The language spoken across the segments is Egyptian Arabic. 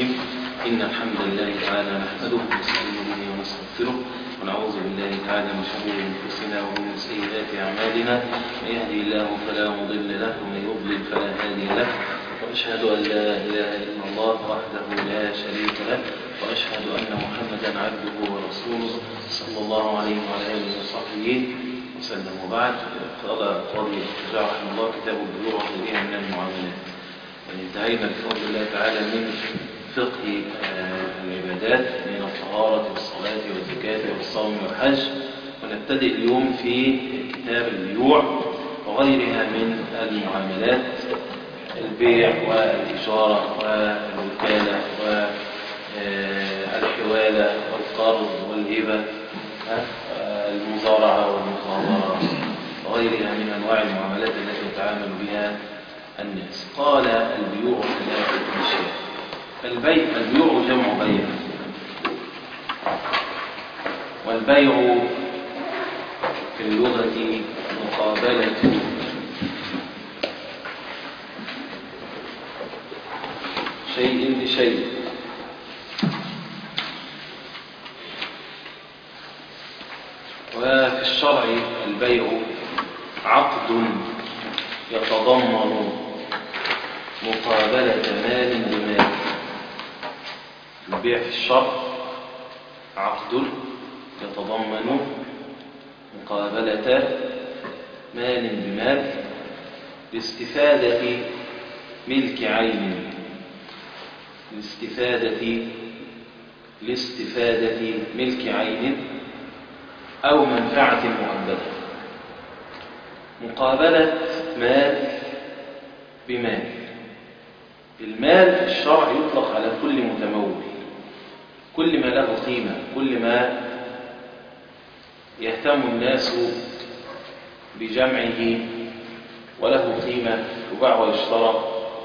الرحيم إن الحمد لله تعالى نحمده ونستعين به ونستغفره ونعوذ بالله تعالى من شرور أنفسنا ومن سيئات أعمالنا من يهدي الله فلا مضل له ومن يضلل فلا هادي له وأشهد أن لا إله إلا الله وحده لا شريك له وأشهد أن محمدا عبده ورسوله صلى الله عليه وعلى آله وصحبه وسلم وبعد قال قاضي الشجاع رحمه الله كتاب البلوغ وغيرها من المعاملات انتهينا بفضل الله تعالى من فقه العبادات من الطهارة والصلاة والزكاة والصوم والحج ونبتدئ اليوم في كتاب البيوع وغيرها من المعاملات البيع والإجارة والوكالة والحوالة والقرض والهبة المزارعة والمخابرة وغيرها من أنواع المعاملات التي يتعامل بها الناس قال البيوع ثلاثة أشياء البيع البيوع جمع بيع والبيع في اللغة مقابلة شيء بشيء وفي الشرع البيع عقد يتضمن مقابلة مال بمال البيع في الشرع عقد يتضمن مقابلة مال بمال لاستفادة ملك عين لاستفادة لاستفادة ملك عين أو منفعة مؤبدة مقابلة مال بمال المال في الشرع يطلق على كل متمول كل ما له قيمة كل ما يهتم الناس بجمعه وله قيمة يباع ويشترى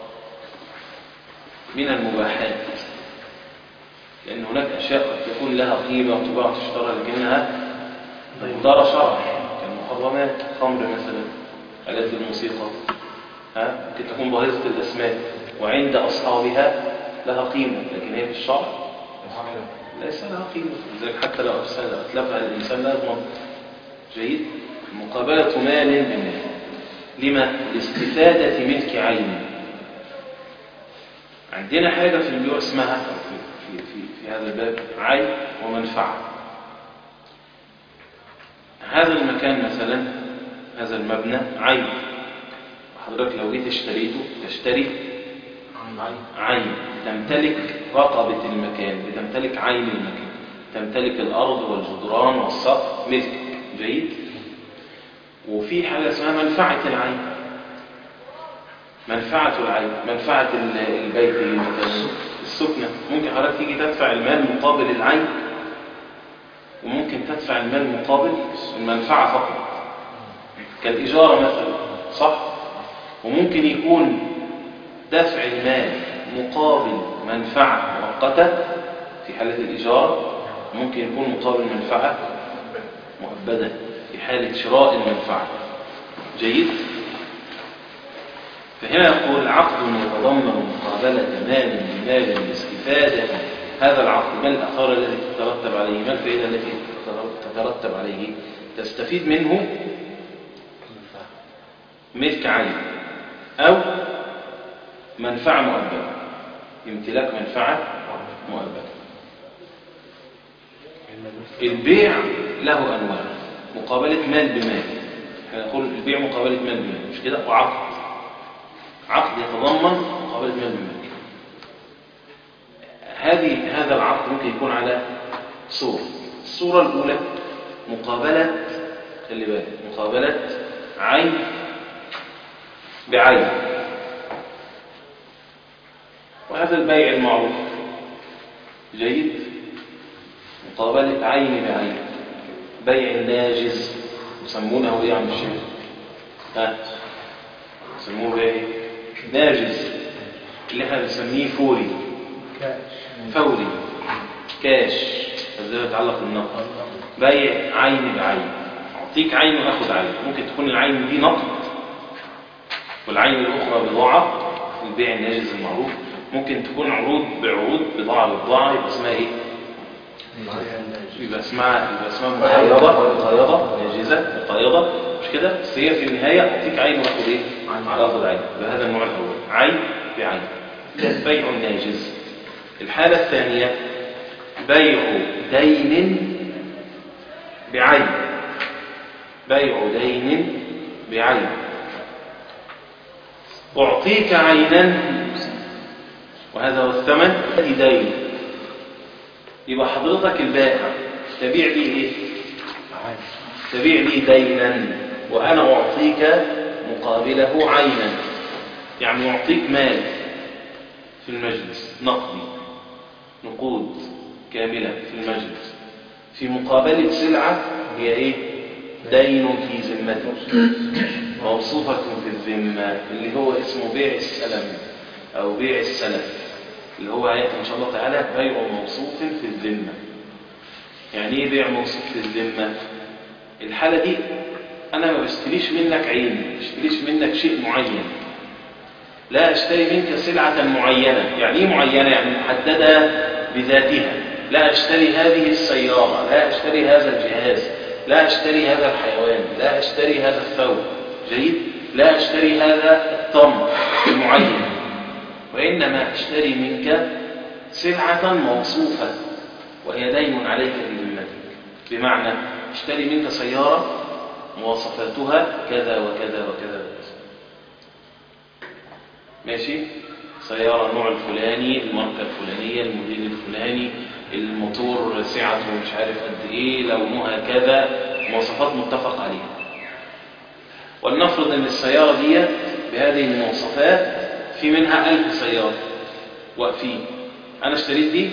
من المباحات لأن هناك أشياء قد تكون لها قيمة وتباع وتشترى لكنها مقدار شرع كالمحرمات خمر مثلا آلات الموسيقى ها ممكن تكون باهظة الأسماء وعند أصحابها لها قيمة لكن هي في الشرع ليس لها قيمة لذلك حتى لو أتلفها الإنسان لا يضمن جيد مقابلة مال بمال لما؟ لاستفادة ملك عين عندنا حاجة في البيوع اسمها في, في, في, في هذا الباب عين ومنفعة هذا المكان مثلا هذا المبنى عين حضرتك لو جيت اشتريته تشتري عين تمتلك رقبة المكان بتمتلك عين المكان تمتلك الأرض والجدران والسقف ملك جيد وفي حاجة اسمها منفعة العين منفعة العين منفعة البيت مثلا السكنة ممكن حضرتك تيجي تدفع المال مقابل العين وممكن تدفع المال مقابل المنفعة فقط كالإجارة مثلا صح وممكن يكون دفع المال مقابل منفعة مؤقتة في حالة الإجارة ممكن يكون مقابل منفعة مؤبدة في حالة شراء المنفعة جيد فهنا يقول عقد يتضمن مقابلة مال بمال لاستفادة هذا العقد ما الأثار الذي تترتب عليه ما الفائدة التي تترتب عليه تستفيد منه ملك عين أو منفعة مؤبدة امتلاك منفعة مؤبدة البيع له أنواع مقابلة مال بمال احنا نقول البيع مقابلة مال بمال مش كده وعقد عقد يتضمن مقابلة مال بمال هذه هذا العقد ممكن يكون على صورة الصورة الأولى مقابلة خلي بالك مقابلة عين بعين وهذا البيع المعروف جيد مقابلة عين بعين بيع ناجز يسمونه ايه يا عم الشيخ ها يسموه ايه ناجز اللي احنا بنسميه فوري فوري كاش ازاي يتعلق بالنقد بيع عين بعين اعطيك عين واخد عين ممكن تكون العين دي نقد والعين الاخرى بضاعه البيع الناجز المعروف ممكن تكون عروض بعروض بضاعة ببضاعة يبقى اسمها ايه يبقى اسمها يبقى اسمها مقايضة مقايضة ناجزة مقايضة مش كده بس هي في النهاية أعطيك عين وآخد ايه آخد عين بهذا النوع الأول عين بعين ده بيع ناجز الحالة الثانية بيع دين بعين بيع دين بعين أعطيك عينا وهذا هو الثمن دين يبقى حضرتك البائع تبيع لي ايه تبيع لي دينا وانا اعطيك مقابله عينا يعني اعطيك مال في المجلس نقدي نقود كامله في المجلس في مقابله سلعه هي ايه دين في ذمتك موصوفه في الذمه اللي هو اسمه بيع السلم او بيع السلف اللي هو هيأتي إن شاء الله تعالى بيع موصوف في الذمة يعني إيه بيع موصوف في الذمة الحالة دي أنا ما بشتريش منك عين ما بشتريش منك شيء معين لا أشتري منك سلعة معينة يعني إيه معينة يعني محددة بذاتها لا أشتري هذه السيارة لا أشتري هذا الجهاز لا أشتري هذا الحيوان لا أشتري هذا الثوب جيد لا أشتري هذا التمر المعين وإنما أشتري منك سلعة موصوفة وهي دين عليك بذمتك بمعنى اشتري منك سيارة مواصفاتها كذا وكذا وكذا وكذا ماشي سيارة النوع الفلاني الماركة الفلانية الموديل الفلاني الموتور سعته مش عارف قد ايه لونها كذا مواصفات متفق عليها ولنفرض ان السيارة دي بهذه المواصفات في منها ألف سيارة واقفين أنا اشتريت دي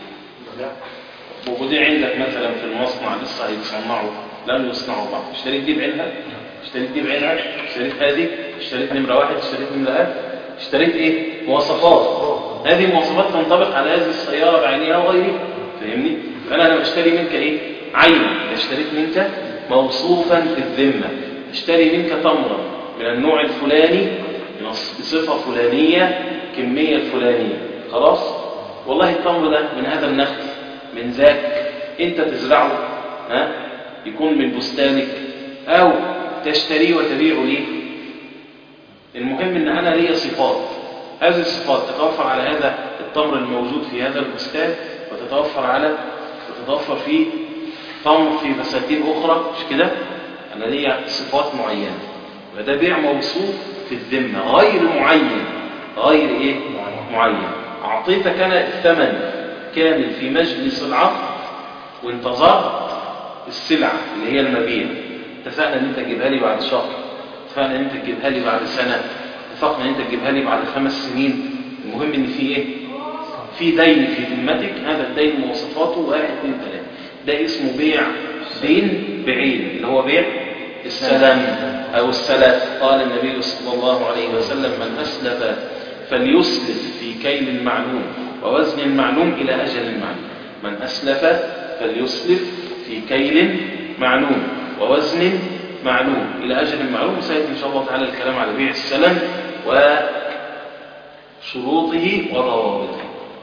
موجودين عندك مثلا في المصنع لسه هيتصنعوا لم يصنعوا بعض اشتريت دي بعينها اشتريت دي بعينها اشتريت هذه اشتريت نمرة واحد اشتريت نمرة ألف اشتريت ايه مواصفات هذه المواصفات تنطبق على هذه السيارة بعينها وغيرها فاهمني فأنا لما اشتري منك ايه عين اشتريت منك موصوفا في الذمة اشتري منك تمرا من النوع الفلاني بصفة فلانية كمية الفلانية خلاص والله التمر ده من هذا النخل من ذاك انت تزرعه ها يكون من بستانك او تشتريه وتبيعه ليه المهم ان انا لي صفات هذه الصفات تتوفر على هذا التمر الموجود في هذا البستان وتتوفر على وتتوفر في تمر في بساتين اخرى مش كده انا لي صفات معينه وده بيع موصوف في الذمة غير معين غير ايه معين اعطيتك انا الثمن كامل في مجلس العقد وانتظرت السلعة اللي هي المبيع اتفقنا ان انت تجيبها لي بعد شهر اتفقنا ان انت تجيبها لي بعد سنة اتفقنا ان انت تجيبها لي بعد خمس سنين المهم ان في ايه في دين في ذمتك هذا الدين مواصفاته واحد اثنين ثلاثة ده اسمه بيع دين بعين اللي هو بيع السلام أو السلف قال النبي صلى الله عليه وسلم من أسلف فليسلف في كيل معلوم ووزن معلوم إلى أجل معلوم من أسلف فليسلف في كيل معلوم ووزن معلوم إلى أجل معلوم سيأتي إن شاء الله تعالى الكلام على بيع السلم وشروطه وضوابطه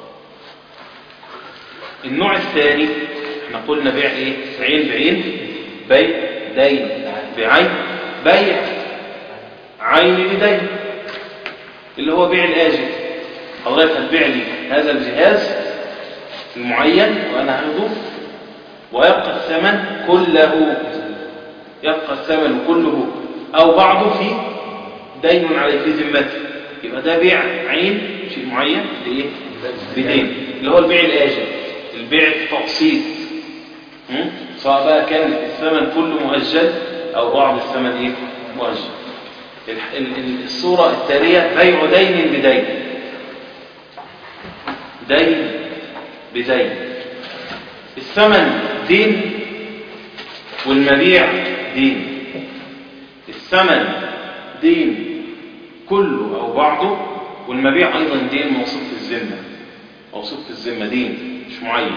النوع الثاني احنا قلنا بيع ايه عين بعين بيع دين بعين بيع عين بدين اللي هو بيع الآجل حضرتك هتبيع لي هذا الجهاز المعين وأنا هاخده ويبقى الثمن كله يبقى الثمن كله أو بعضه في دين عليه في ذمتي يبقى ده بيع عين شيء معين بإيه؟ بدين اللي هو البيع الآجل البيع التقسيط سواء بقى كان الثمن كله مؤجل أو بعض الثمن إيه؟ مؤجل الصورة التالية بيع دين بدين دين بدين الثمن دين والمبيع دين الثمن دين كله أو بعضه والمبيع أيضا دين موصوف في الذمة موصوف في الذمة دين مش معين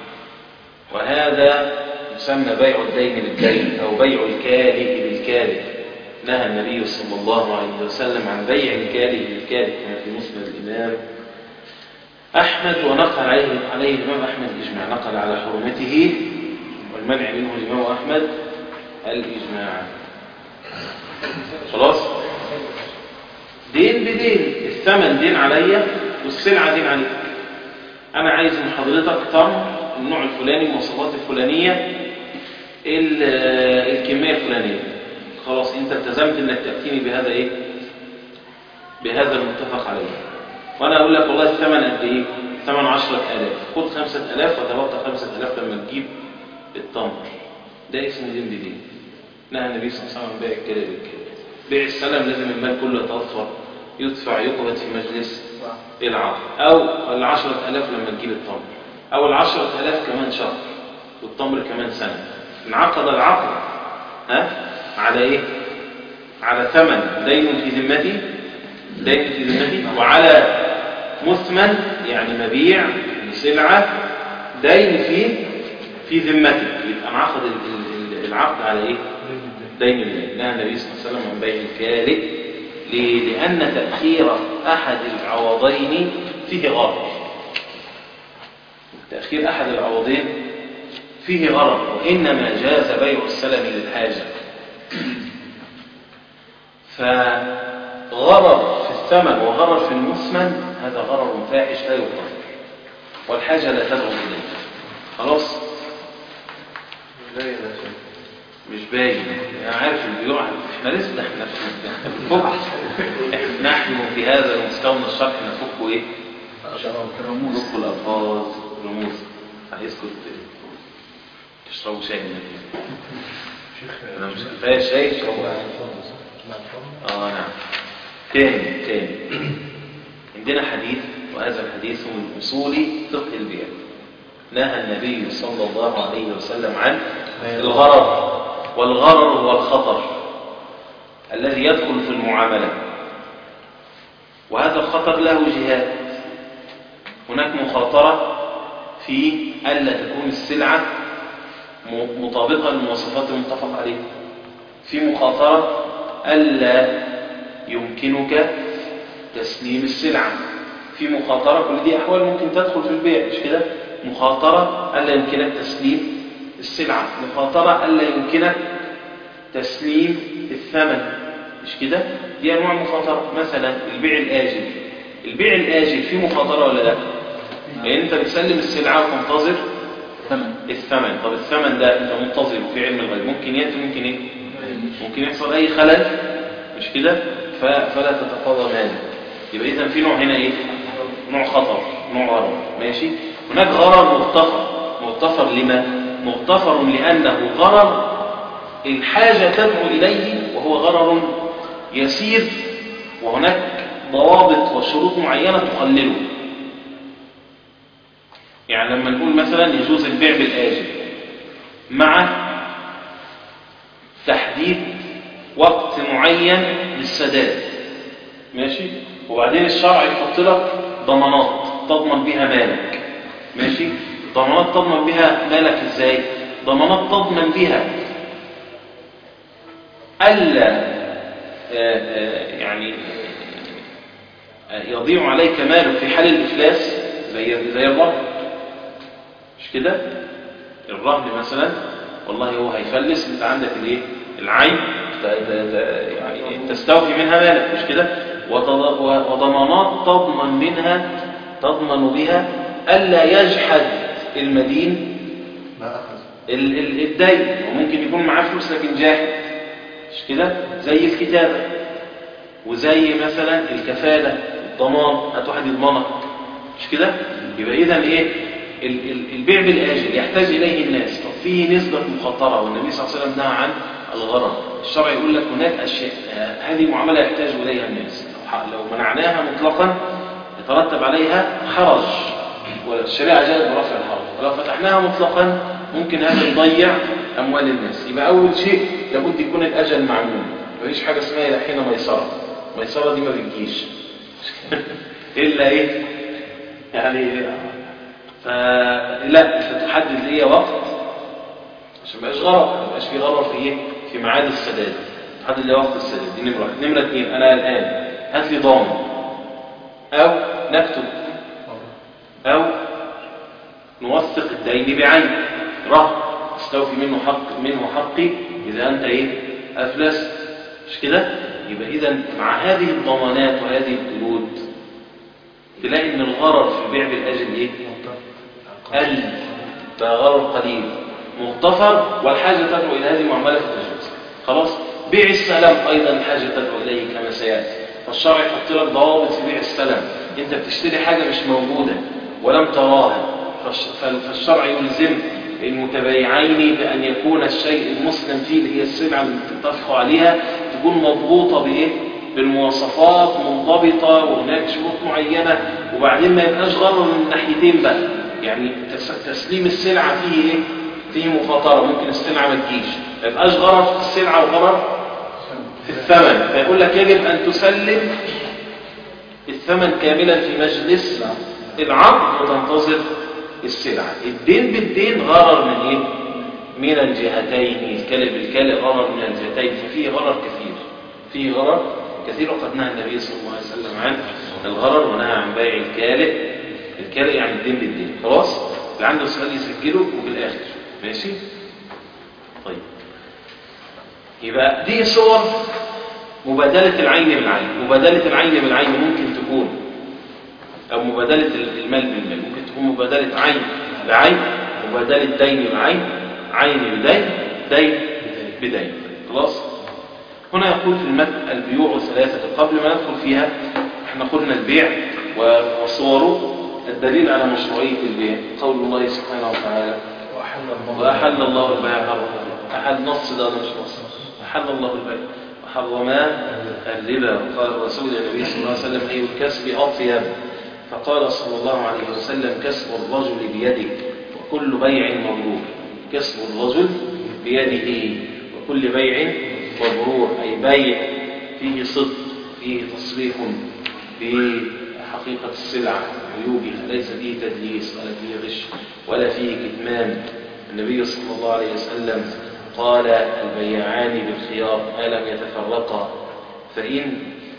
وهذا يسمى بيع الدين بالدين أو بيع الكاله بالكاله نهى النبي صلى الله عليه وسلم عن بيع الكاله بالكاله كما في مسند الإمام أحمد ونقل عليه عليه الإمام أحمد الإجماع نقل على حرمته والمنع منه الإمام أحمد الإجماع خلاص دين بدين الثمن دين عليا والسلعة دين عليك أنا عايز من حضرتك تمر النوع الفلاني المواصفات الفلانية ال- الكمية الفلانية خلاص أنت التزمت أنك تأتيني بهذا إيه بهذا المتفق عليه وأنا أقول لك والله الثمن قد إيه ثمن عشرة آلاف خد خمسة آلاف وتبقى خمسة آلاف لما تجيب التمر ده اسمه دين بدين نهى النبي صلى الله عليه وسلم عن بيع الكلى بالكلى بيع السلم لازم المال كله يتوفر يدفع يقبض في مجلس العقد أو العشرة آلاف لما تجيب التمر أو العشرة آلاف كمان شهر والتمر كمان سنة انعقد العقد ها على إيه؟ على ثمن دين في ذمتي دين في ذمتي وعلى مثمن يعني مبيع لسلعة دين في في ذمتك يبقى انعقد ال- ال- ال- العقد على ايه؟ دين الله نهى النبي صلى الله عليه وسلم عن بيع الكالئ ليه؟ لأن تأخير أحد العوضين فيه غرر تأخير أحد العوضين فيه غرر وإنما جاز بيع السلم للحاجة فغرر في الثمن وغرر في المثمن هذا غرر فاحش لا يغتفر والحاجة لا تدعو إليه خلاص مش باين انا عارف اللي بيقع احنا لسه احنا في الفك احنا نحن في هذا المستوى من الشرح نفك ايه نفك الالفاظ رموز عايزكم تشربوا شاي من انا مش كفايه شاي اشربوا اه نعم تاني تاني عندنا حديث وهذا الحديث من اصول فقه البيع نهى النبي صلى الله عليه وسلم عن الغرر والغرر هو الخطر الذي يدخل في المعاملة وهذا الخطر له جهات هناك مخاطرة في ألا تكون السلعة م- مطابقة للمواصفات المتفق عليها في مخاطرة ألا يمكنك تسليم السلعة في مخاطرة كل دي أحوال ممكن تدخل في البيع مش كده مخاطرة ألا يمكنك تسليم السلعة مخاطرة ألا يمكنك تسليم الثمن مش كده دي أنواع مخاطرة مثلا البيع الآجل البيع الآجل فيه مخاطرة ولا لا لأن أنت بتسلم السلعة وتنتظر ثمن الثمن طب الثمن ده أنت منتظر في علم الغيب ممكن يأتي ممكن إيه ممكن يحصل أي خلل مش كده ف- فلا تتقاضى مالك يبقى إذا في نوع هنا إيه نوع خطر نوع غرر ماشي هناك غرر مغتفر مغتفر لما مغتفر لأنه غرر الحاجة تدعو إليه وهو غرر يسير وهناك ضوابط وشروط معينة تقلله يعني لما نقول مثلا يجوز البيع بالآجل مع تحديد وقت معين للسداد ماشي وبعدين الشرع يحط لك ضمانات تضمن بها مالك ماشي ضمانات تضمن بها مالك ازاي ضمانات تضمن بها الا آه، آه، يعني آه، يضيع عليك مالك في حال الافلاس زي زي الرهن مش كده الرهن مثلا والله هو هيفلس انت عندك الايه العين ت- ت- ت- يعني تستوفي منها مالك مش كده وتض- و- وضمانات تضمن منها تضمن بها الا يجحد المدين ما أخذ ال- ال- الدين وممكن يكون معاه فلوس لكن جاحد مش كده زي الكتابة وزي مثلا الكفالة الضمان هات واحد يضمنك مش كده يبقى اذا ايه ال- ال- البيع بالاجل يحتاج اليه الناس طب فيه نسبة مخاطرة والنبي صلى الله عليه وسلم نهى عن الغرر الشرع يقول لك هناك اشياء آه، هذه معاملة يحتاج اليها الناس لو ح- لو منعناها مطلقا يترتب عليها حرج والشريعة جاءت برفع الحرج ولو فتحناها مطلقا ممكن هذا يضيع أموال الناس يبقى أول شيء لابد يكون الأجل معلوم مفيش حاجة اسمها إلى حين ميسرة ميسرة دي ما بتجيش إلا إيه يعني فلا فتحدد لي وقت عشان ما يبقاش غرض ما يبقاش في غرض في ايه في ميعاد السداد تحدد لي وقت السداد دي نمره واحد نمره اثنين انا الان هات لي ضامن او نكتب أو نوثق الدين بعين رهن استوفي منه حق منه حقي إذا أنت إيه أفلست مش كده يبقى إذا مع هذه الضمانات وهذه القيود تلاقي إن الغرر في البيع بالأجل إيه قل بقى غرر قليل مغتفر والحاجة تدعو إلى هذه المعاملة فتجوز خلاص بيع السلام أيضا الحاجة تدعو إليه كما سيأتي فالشرع يحط لك ضوابط في بيع السلام أنت بتشتري حاجة مش موجودة ولم تراها فالش- فال- فالشرع يلزم المتبايعين بأن يكون الشيء المسلم فيه اللي هي السلعة اللي اتفقوا عليها تكون مضبوطة بإيه؟ بالمواصفات منضبطة وهناك شروط معينة وبعدين ما يبقاش غرر من الناحيتين بقى يعني تس- تسليم السلعة فيه إيه؟ فيه مخاطرة ممكن السلعة ما تجيش ما يبقاش غرر في السلعة وغرر في الثمن فيقول لك يجب أن تسلم الثمن كاملا في مجلس العقد وتنتظر السلعة الدين بالدين غرر من ايه من الجهتين الكلب بالكلب غرر من الجهتين ففيه غرر كثير فيه غرر كثير وقد نهى النبي صلى الله عليه وسلم عن الغرر ونهى عن بيع الكالئ الكالئ يعني الدين بالدين خلاص اللي عنده سؤال يسجله وفي الاخر ماشي طيب يبقى دي صور مبادلة العين بالعين مبادلة العين بالعين ممكن تكون أو مبادلة المال بالمال ممكن تكون مبادلة عين بعين مبادلة دين بعين عين بدين دين بدين خلاص هنا يقول في المتن البيوع ثلاثة قبل ما ندخل فيها احنا قلنا البيع وصوره الدليل على مشروعية البيع قول الله سبحانه وتعالى وأحل الله وأحل الله البيع حرم أحل نص ده مش نص أحل الله البيع وحرم الربا قال رسول النبي صلى الله عليه وسلم أي الكسب أطيب فقال صلى الله عليه وسلم كسب الرجل بيده وكل بيع مبرور كسب الرجل بيده وكل بيع مبرور أي بيع فيه صدق فيه تصريح بحقيقة السلعة عيوبها ليس فيه تدليس ولا فيه غش ولا فيه كتمان النبي صلى الله عليه وسلم قال البيعان بالخيار ما لم يتفرقا فإن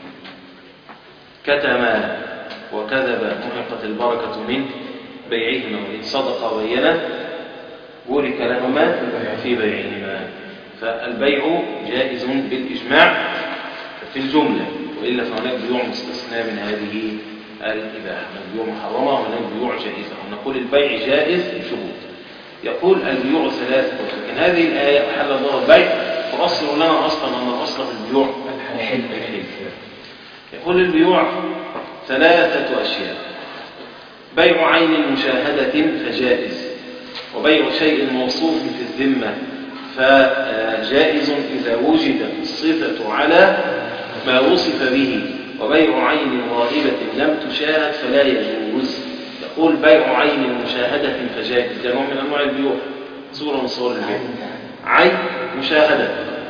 كتما وكذب محقت البركة من بيعهما وإن صدق وبينا بورك لهما في بيعهما فالبيع جائز بالإجماع في الجملة وإلا فهناك بيوع مستثنى من هذه الإباحة هناك بيوع محرمة وهناك بيوع جائزة ونقول البيع جائز بشروط يقول البيوع ثلاثة لكن هذه الآية أحل الله البيع وأصل لنا أصلا أن الأصل في البيوع الحل الحل يقول البيوع ثلاثة أشياء بيع عين مشاهدة فجائز وبيع شيء موصوف في الذمة فجائز إذا وجدت الصفة على ما وصف به وبيع عين غائبة لم تشاهد فلا يجوز يقول بيع عين مشاهدة فجائز ده نوع من أنواع البيوع صورة من صور البيع عين مشاهدة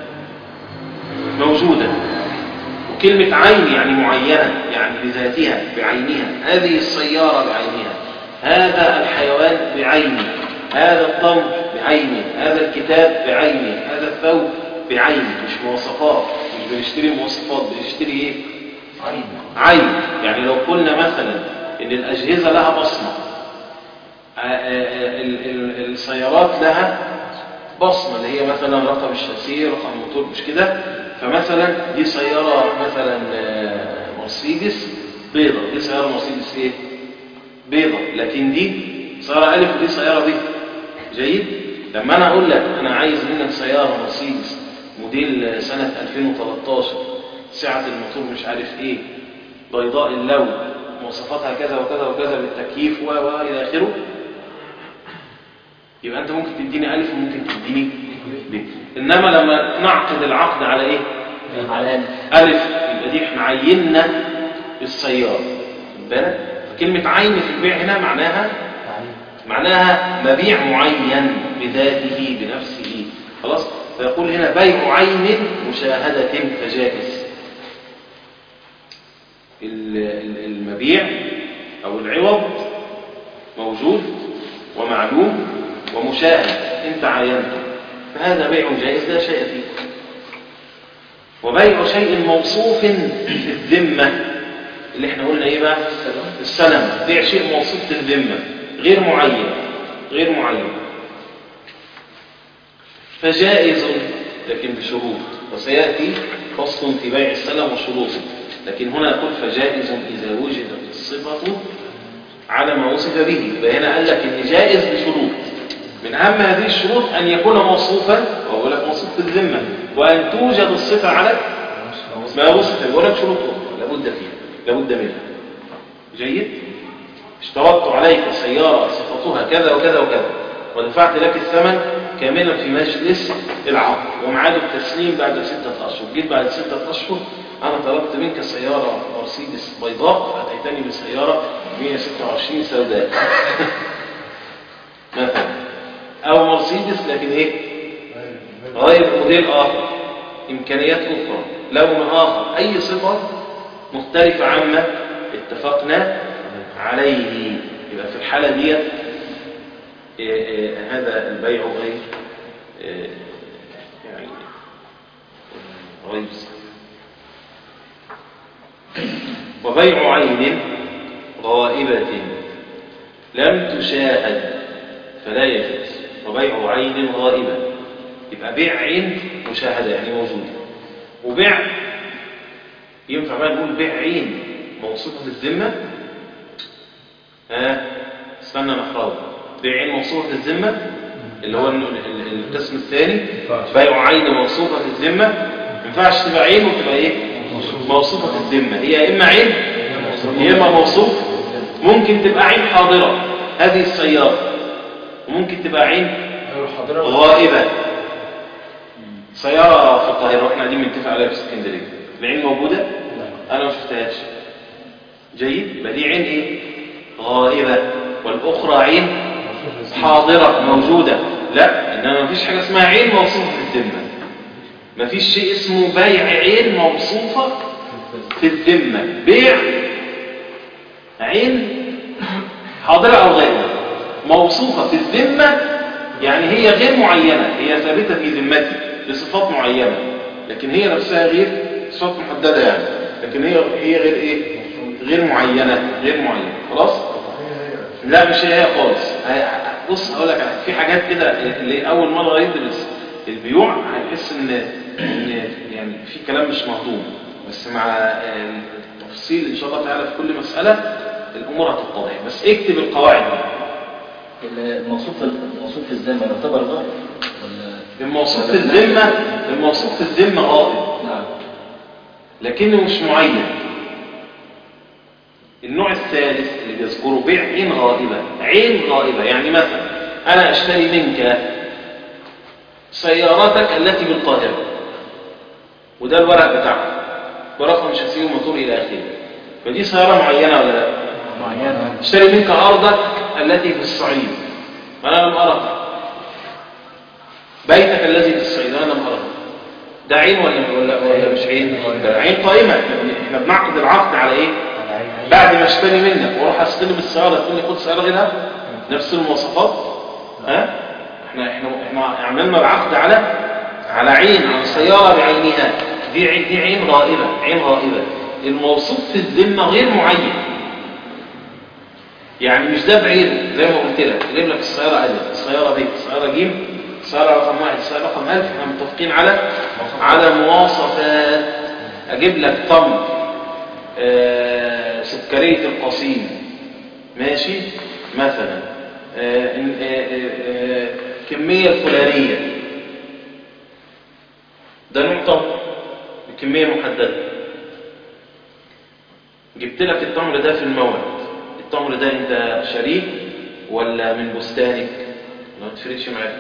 موجودة وكلمة عين يعني معينة يعني بذاتها بعينها هذه السيارة بعينها هذا الحيوان بعينه هذا الطم بعينه هذا الكتاب بعينه هذا الثوب بعينه مش مواصفات مش بنشتري مواصفات بنشتري ايه عين عين يعني لو قلنا مثلا ان الاجهزه لها بصمه آه، آه، ال- ال- السيارات لها بصمه اللي هي مثلا رقم الشاسيه رقم الموتور مش كده فمثلا دي سياره مثلا آه، مرسيدس بيضه دي سياره مرسيدس ايه بيضه لكن دي سياره الف ودي سياره ب جيد لما انا اقول لك انا عايز منك سياره مرسيدس موديل سنه 2013 سعه الموتور مش عارف ايه بيضاء اللون مواصفاتها كذا وكذا وكذا بالتكييف و و الى اخره يبقى انت ممكن تديني الف وممكن تديني ب انما لما نعقد العقد على ايه على الف يبقى دي احنا عيننا السياره خد بالك فكلمه عين في البيع هنا معناها معناها مبيع معين بذاته بنفسه خلاص فيقول هنا بيع عين مشاهدة فجائز ال- ال- المبيع أو العوض موجود ومعلوم ومشاهد انت عينته فهذا بيع جائز لا شيء فيه وبيع شيء موصوف في الذمة اللي احنا قلنا ايه بقى السلم بيع شيء موصوف في الذمة غير معين غير معين فجائز لكن بشروط وسيأتي فصل في بيع السلم وشروطه لكن هنا يقول فجائز إذا وجدت الصفة على ما وصف به فهنا قال لك ان جائز بشروط من اهم هذه الشروط ان يكون موصوفا وهو لك موصوف في الذمه وان توجد الصفه على ما وصف يقول لك شروط اخرى لابد فيها لابد منها جيد اشترطت عليك سياره صفتها كذا وكذا وكذا ودفعت لك الثمن كاملا في مجلس العقد وميعاد التسليم بعد ستة أشهر جيت بعد ستة أشهر أنا طلبت منك سيارة مرسيدس بيضاء فأتيتني بسيارة 126 سوداء مثلا أو مرسيدس لكن إيه غير موديل آخر إمكانيات أخرى لون آخر أي صفة مختلفة عما اتفقنا عليه يبقى في الحالة ديت إيه إيه هذا البيع غير إيه يعني غير صحيح وبيع عين غائبة لم تشاهد فلا يجوز وبيع عين غائبة يبقى بيع عين مشاهدة يعني موجودة وبيع ينفع بقى نقول بيع عين موصوفة في الذمة ها استنى نحرض بيع عين موصوفة في الذمة اللي هو ال- ال- القسم الثاني بيع عين موصوفة في الذمة ما ينفعش تبقى عين وتبقى ايه موصوفة في الذمة هي يا اما عين يا اما موصوف ممكن تبقى عين حاضرة هذه السيارة وممكن تبقى عين غائبة سيارة في القاهرة واحنا قاعدين بنتفق عليها في اسكندرية العين موجودة انا ما شفتهاش جيد يبقى دي عين ايه غائبة والاخرى عين حاضرة موجودة لا انما ما فيش حاجة اسمها عين موصوفة في الذمة ما فيش شيء اسمه بيع عين موصوفة في الذمة بيع عين حاضرة او غائبة موصوفة في الذمة يعني هي غير معينة هي ثابتة في ذمتي بصفات معينة لكن هي نفسها غير صفات محددة يعني لكن هي هي غير ايه غير معينة غير معينة خلاص لا مش هي خالص هي- بص هقول لك على- في حاجات كده اللي اول مره يدرس البيوع هيحس ان ان يعني في كلام مش مهضوم بس مع آه، التفصيل ان شاء الله تعالى في كل مساله الامور هتتضح بس اكتب القواعد دي الموصوف الموصوف في الذمه يعتبر غائب ولا الموصوف في الذمه الموصوف في الذمه غائب نعم لكنه مش معين النوع الثالث اللي بيذكره بيع عين غائبة عين غائبة يعني مثلا أنا أشتري منك سيارتك التي بالقاهرة وده الورق بتاعها برقم شاسيه وموتور إلى آخره فدي سيارة معينة ولا لا؟ معينه اشتري منك أرضك التي في الصعيد وأنا لم أرها بيتك الذي في الصعيد وأنا لم أرها ده عين ولا ولا ولا مش عين؟ ده عين قائمة احنا بنعقد العقد على إيه؟ بعد ما اشتري منك واروح استلم السياره تقول لي خد سياره غيرها نفس المواصفات ها احنا احنا احنا عملنا العقد على على عين على سياره بعينها دي عين دي عين غائبه عين غائبه الموصوف في الذمه غير معين يعني مش ده بعينه زي ما قلت لك اجيب لك السياره الف السياره ب السياره ج السياره رقم واحد السياره رقم الف احنا متفقين على على مواصفات اجيب لك تمر آه، سكرية القصيم ماشي مثلا آه، إن- آه، آه، آه، كمية الفلانية ده نوع تمر بكمية محددة جبت لك التمر ده في الموعد التمر ده انت شريه ولا من بستانك ما تفرقش معاك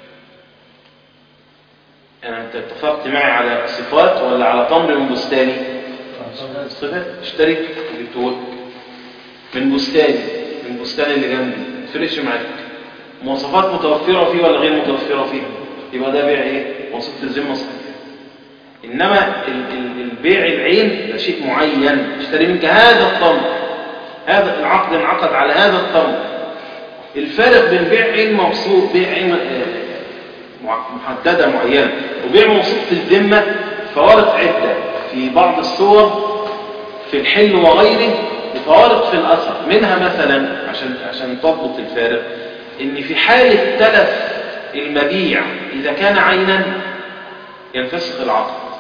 انا انت اتفقت معي على صفات ولا على تمر من بستاني صفات اشتريت وجبته لك من بستاني من بستان اللي جنبي ما تفرقش معاك مواصفات متوفرة فيه ولا غير متوفرة فيه يبقى ده بيع ايه موصوف في الذمة صحيح انما ال- ال- البيع العين ده شيء معين اشتري منك هذا التمر هذا العقد انعقد على هذا التمر الفارق بين بيع عين موصوف بيع عين آه، مع- محددة معينة وبيع موصوف في الذمة فوارق عدة في بعض الصور في الحل وغيره وفوارق في الأثر منها مثلا عشان عشان تضبط الفارق إن في حالة تلف المبيع إذا كان عينا ينفسخ العقد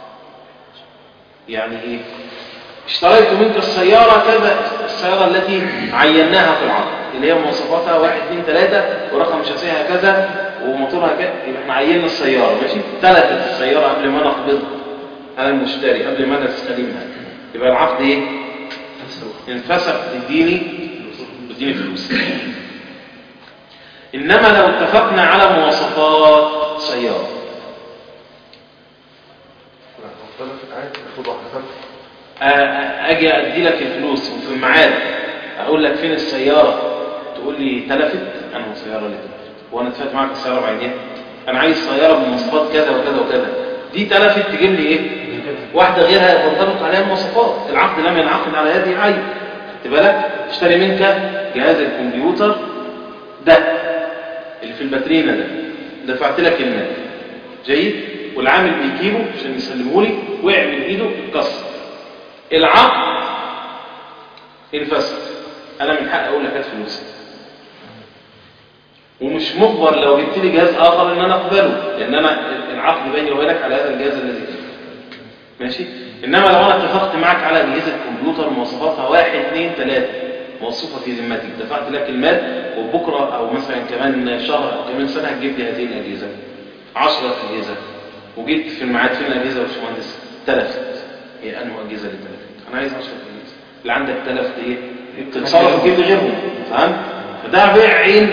يعني إيه؟ اشتريت منك السيارة كذا السيارة التي عيناها في العقد اللي هي مواصفاتها واحد اثنين ثلاثة ورقم شاسيها كذا وموتورها كذا يبقى احنا عينا السيارة ماشي تلفت السيارة قبل ما نقبضها على المشتري قبل ما نستلمها يبقى العقد ايه؟ انفسخ تديني تديني فلوس انما لو اتفقنا على مواصفات سيارة اجي ادي لك الفلوس وفي الميعاد اقول لك فين السياره تقول لي تلفت انا السياره اللي تلفت وانا اتفقت معاك السياره بعدين انا عايز سياره بمواصفات كذا وكذا وكذا دي تلفت تجيب لي ايه واحده غيرها تنطبق عليها المواصفات العقد لم ينعقد على هذه العين خد بالك اشتري منك جهاز الكمبيوتر ده اللي في الباترينا ده دفعت لك المال جيد والعامل بيجيبه عشان يسلمه لي وقع من ايده اتكسر العقد انفسد انا من حقي اقول لك هات فلوسي ومش مجبر لو جبت لي جهاز اخر ان انا اقبله لان انا العقد باين لك على هذا الجهاز الذي ماشي انما لو انا اتفقت معك على اجهزه كمبيوتر مواصفاتها واحد اثنين ثلاثه موصوفه في ذمتك دفعت لك المال وبكره او مثلا كمان شهر او كمان سنه هتجيب لي هذه الاجهزه 10 اجهزه وجيت في الميعاد فين الاجهزه يا باشمهندس تلفت هي انه اجهزه اللي تلفت انا عايز 10 اجهزه اللي عندك تلفت ايه تتصرف وتجيب لي غيرهم فهمت فده بيع عين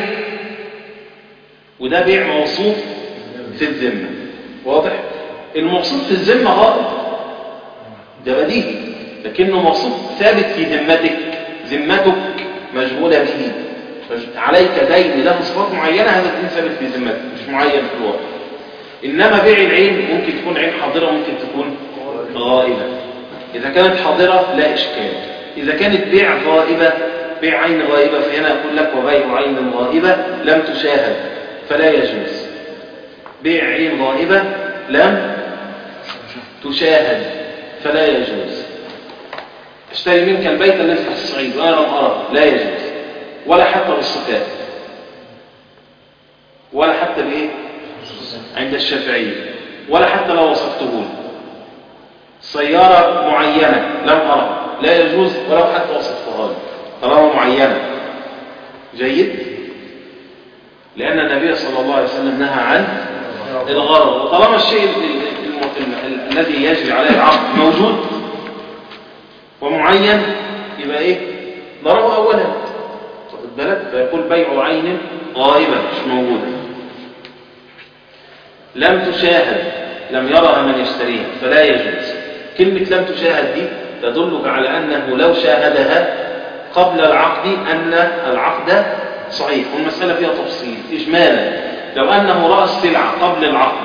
وده بيع موصوف في الذمه واضح الموصوف في الذمه غائب ده بديهي لكنه موصوف ثابت في ذمتك ذمتك مشغوله به عليك دين له صفات معينه هذا الدين ثابت في ذمتك مش معين في الواقع انما بيع العين ممكن تكون عين حاضره ممكن تكون غائبه اذا كانت حاضره لا اشكال اذا كانت بيع غائبه بيع عين غائبه فهنا يقول لك وبيع عين غائبه لم تشاهد فلا يجوز بيع عين غائبه لم تشاهد فلا يجوز اشتري منك البيت الذي في الصعيد وانا لم ارى لا يجوز ولا حتى بالصفات ولا حتى بايه عند الشافعيه ولا حتى لو وصفته لي سياره معينه لم ارى لا يجوز ولو حتى وصفتها لي طالما معينه جيد لان النبي صلى الله عليه وسلم نهى عن الغرض وطالما الشيء الذي يجري عليه العقد موجود ومعين يبقى ايه نراه اولا واخد بالك فيقول بيع عين غائبه مش موجوده لم تشاهد لم يرها من يشتريها فلا يجوز كلمة لم تشاهد دي تدلك على أنه لو شاهدها قبل العقد أن العقد صحيح والمسألة فيها تفصيل إجمالا لو أنه رأى السلعة قبل العقد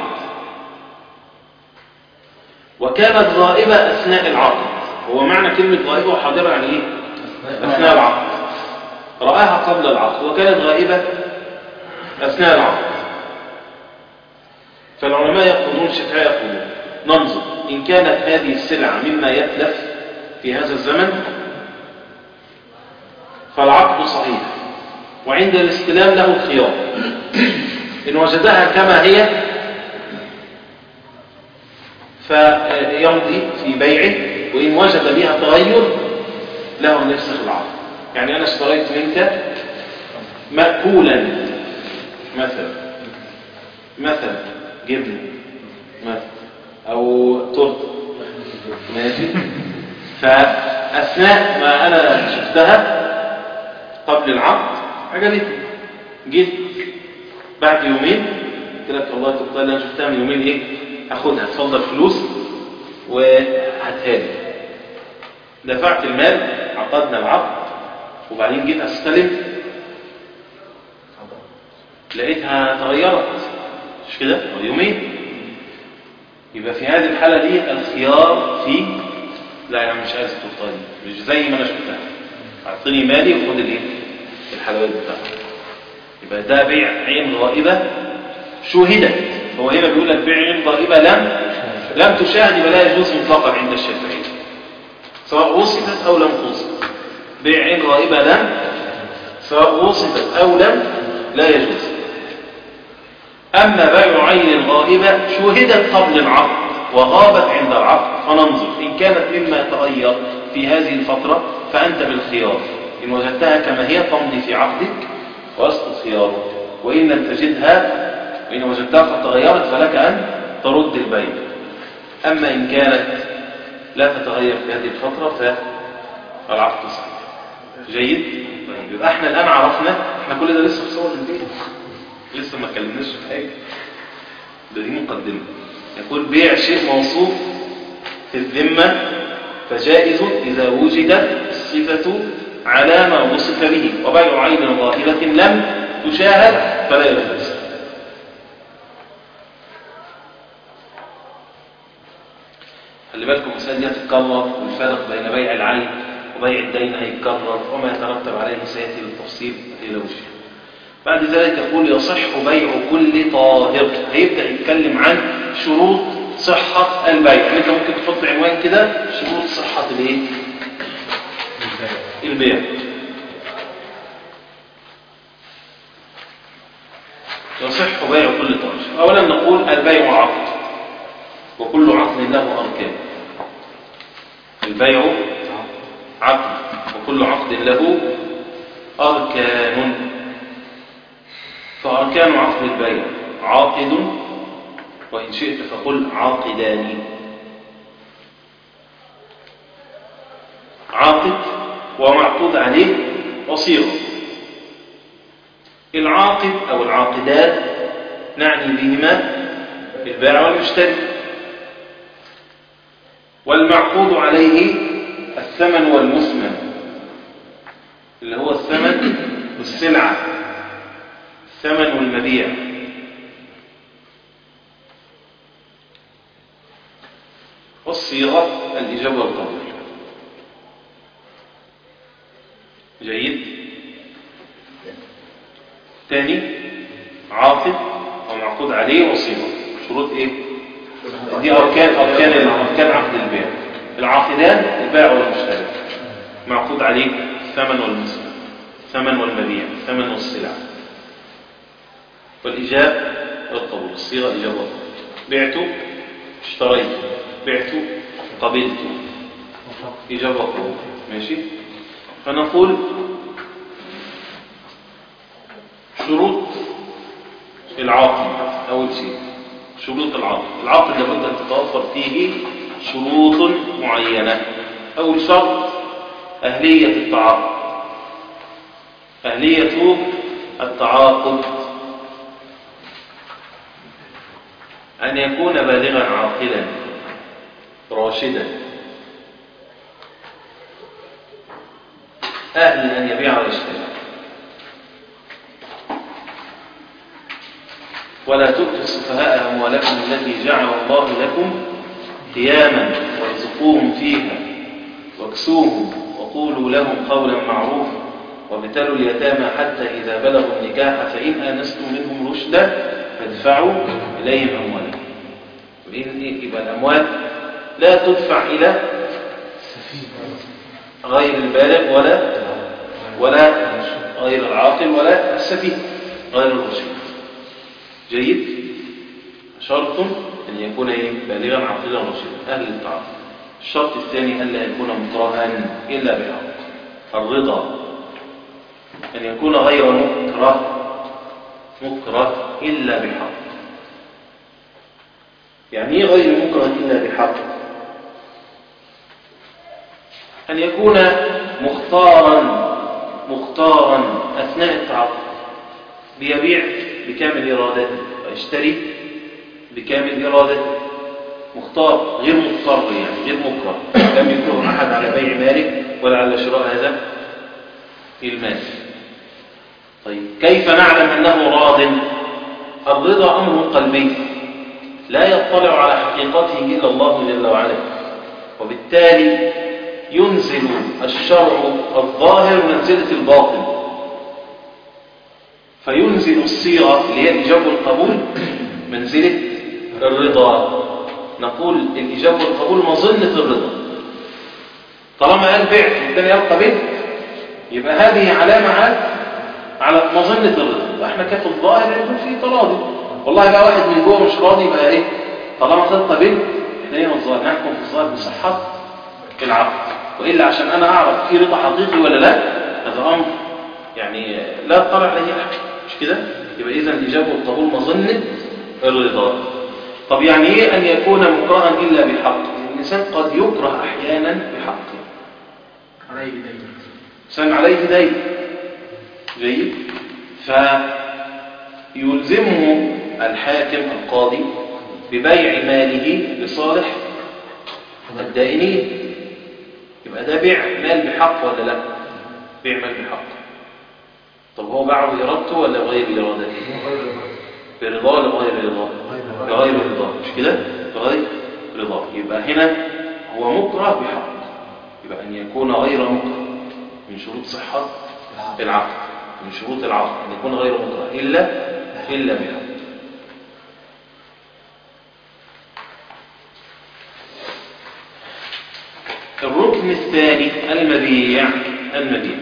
وكانت غائبة أثناء العقد هو معنى كلمة غائبة وحاضرة يعني إيه؟ أثناء العقد رآها قبل العقد وكانت غائبة أثناء العقد فالعلماء يقولون الشافعية يقولون ننظر إن كانت هذه السلعة مما يتلف في هذا الزمن فالعقد صحيح وعند الاستلام له الخيار إن وجدها كما هي فيمضي في بيعه وإن وجد بها تغير له أن يفسخ العقد يعني أنا اشتريت منك مأكولا مثلا مثلا جبنة مثلا أو تورته ماشي فأثناء ما أنا شفتها قبل العقد عجبتني جيت بعد يومين قلت لك والله تقول انا شفتها من يومين ايه هاخدها اتفضل فلوس وهاتها لي دفعت المال عقدنا العقد وبعدين جيت استلم لقيتها تغيرت مش كده يومين يبقى في هذه الحالة دي الخيار في لا انا مش عايز التورته دي مش زي ما انا شفتها اعطيني مالي وخد الايه الحلويات بتاعتك يبقى ده بيع عين غائبة شوهدت هو هنا بيقول لك بيع عين غائبة لم لم تشاهد يبقى لا يجوز مطلقا عند الشافعية سواء وصفت أو لم توصف بيع عين غائبة لم سواء وصفت أو لم لا يجوز أما بيع عين غائبة شهدت قبل العقد وغابت عند العقد فننظر إن كانت مما يتغير في هذه الفترة فأنت بالخيار إن وجدتها كما هي تمضي في عقدك وأسقط خيارك وإن لم تجدها وإن وجدتها قد تغيرت فلك أن ترد البيع أما إن كانت لا تتغير في هذه الفترة فالعقد صحيح جيد طيب يبقى احنا الآن عرفنا احنا كل ده لسه في صور البيت لسه ما اتكلمناش في حاجة ده دي مقدمة يقول بيع شيء موصوف في الذمة فجائز إذا وجدت الصفة على ما وصف به وبيع عين ظاهرة لم تشاهد فلا يجوز خلي بالكم المسائل دي هتتكرر والفرق بين بيع العين وبيع الدين هيتكرر وما يترتب عليه سياتي بالتفصيل ما تقلقوش بعد ذلك يقول يصح بيع كل طاهر هيبدا يتكلم عن شروط صحه البيع يعني انت ممكن تحط عنوان كده شروط صحه الايه البيع يصح بيع كل طاهر اولا نقول البيع عقد وكل عقد له اركان البيع عقد وكل عقد له أركان فأركان عقد البيع عاقد وإن شئت فقل عاقدان عاقد ومعقود عليه وصيغة العاقد أو العاقدان نعني بهما البائع والمشتري والمعقود عليه الثمن والمثمن اللي هو الثمن والسلعة الثمن والمبيع والصيغة الإجابة والقبول جيد ثاني عاقد ومعقود عليه وصيغة شروط ايه دي أركان أركان أركان عقد البيع العاقدان البائع والمشتري معقود عليه الثمن والمسلم الثمن والمبيع الثمن والسلع والإجاب والقبول الصيغة الإجابة والقبول بعت اشتريت بعت قبلت إجابة وقبول ماشي فنقول شروط العاقد أول شيء شروط العقد العقد لابد أن تتوفر فيه شروط معينة أول شرط أهلية التعاقد أهلية التعاقد أن يكون بالغا عاقلا راشدا أهل أن يبيع ويشتري ولا تؤتوا السفهاء أموالكم التي جعل الله لكم قياما وارزقوهم فيها واكسوهم وقولوا لهم قولا معروفا وابتلوا اليتامى حتى إذا بلغوا النكاح فإن آنستم منهم رشدا فادفعوا إليهم أموالهم يبقى الأموال لا تدفع إلى غير البالغ ولا ولا غير العاقل ولا السفيه غير الرشيد جيد شرط أن يكون بالغا عاقلا رشيدا أهل التعاقل الشرط الثاني ألا يكون مكرها إلا بحق الرضا أن يكون غير مكره مكره إلا بحق يعني ايه غير مكره إلا بحق أن يكون مختارا مختارا أثناء التعاقد بيبيع بكامل إرادته ويشتري بكامل إرادته مختار غير مضطر يعني غير مكره لم يكره أحد على بيع مالك ولا على شراء هذا المال طيب كيف نعلم أنه راض الرضا أمر قلبي لا يطلع على حقيقته إلا الله جل وعلا وبالتالي ينزل الشرع الظاهر منزلة الباطن فينزل الصيغة اللي هي الإجابة والقبول منزلة الرضا نقول الإجابة والقبول مظنة الرضا طالما قال بعت والتاني قال قبلت يبقى هذه علامة على على مظنة الرضا يبقى احنا كده في الظاهر يكون في تراضي والله بقى واحد من جوه مش راضي يبقى ايه طالما قال قبلت احنا ايه الظاهر نحكم في الظاهر بصحة العقد والا عشان انا اعرف في رضا حقيقي ولا لا هذا امر يعني لا اطلع عليه احد مش كده يبقى اذا الاجابه والقبول مظنه الرضا طب يعني ايه ان يكون مكرها الا بحق الانسان قد يكره احيانا بحق عليه دين إنسان عليه دين جيد فيلزمه الحاكم القاضي ببيع ماله لصالح الدائنين يبقى ده بيع مال بحق ولا لا بيع مال بحق طب هو باعه بإرادته ولا بغير إرادته برضاه ولا بغير رضاه بغير رضاه مش كده بغير رضاه يبقى هنا هو مكره بحق يبقى أن يكون غير مكره من شروط صحة العقد من شروط العقد أن يكون غير مكره إلا إلا بحق الركن الثاني المبيع المبيع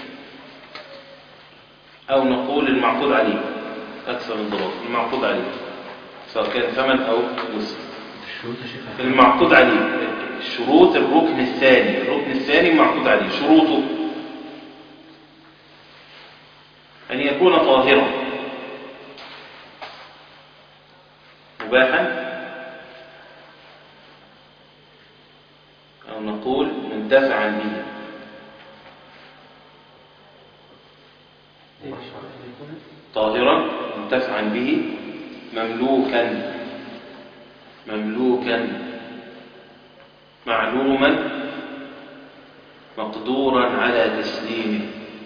أو نقول المعقود عليه أكثر انضباط المعقود عليه سواء كان ثمن أو نصف الشروط يا شيخ المعقود عليه شروط الركن الثاني الركن الثاني معقود عليه شروطه أن يكون طاهرا مباحا أو نقول منتفعا به طاهرا منتفعا به مملوكا مملوكا معلوما مقدورا على تسليمه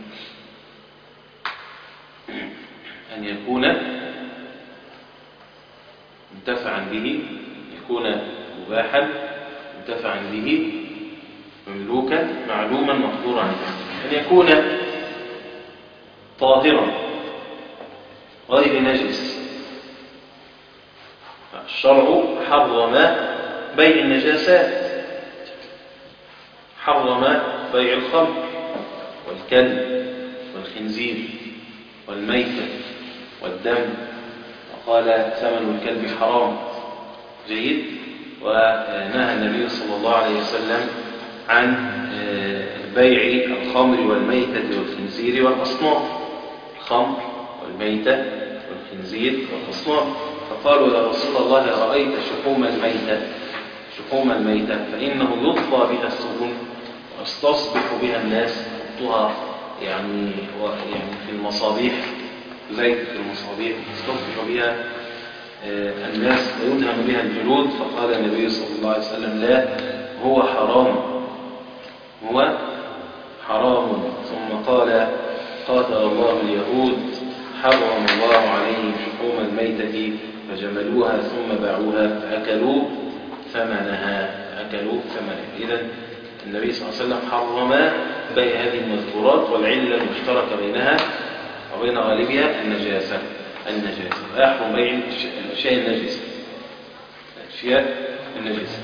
أن يكون منتفعا به يكون مباحا منتفعا به مملوكا معلوما مقدورا على تسليمه أن يكون طاهرا غير نجس الشرع حرم بيع النجاسات حرم بيع الخمر والكلب والخنزير والميتة والدم وقال ثمن الكلب حرام جيد ونهى النبي صلى الله عليه وسلم عن بيع الخمر والميتة والخنزير والأصنام الخمر والميتة والخنزير والأصنام فقالوا يا رسول الله رأيت شحوم الميتة شحوم الميتة فإنه يطفى بها السفن ويستصبح بها الناس يحطها يعني يعني في المصابيح زيت في المصابيح يستصبح بها الناس ويدهم بها الجلود فقال النبي صلى الله عليه وسلم لا هو حرام هو حرام ثم قال قاتل الله اليهود حرم الله عليهم شحوم الميتة فجملوها ثم باعوها فأكلوا ثمنها أكلوا ثمنها إذا النبي صلى الله عليه وسلم حرم بيع هذه المذكورات والعلة المشتركة بينها وبين غالبها النجاسة النجاسة فيحرم بيع الأشياء النجسة الأشياء النجسة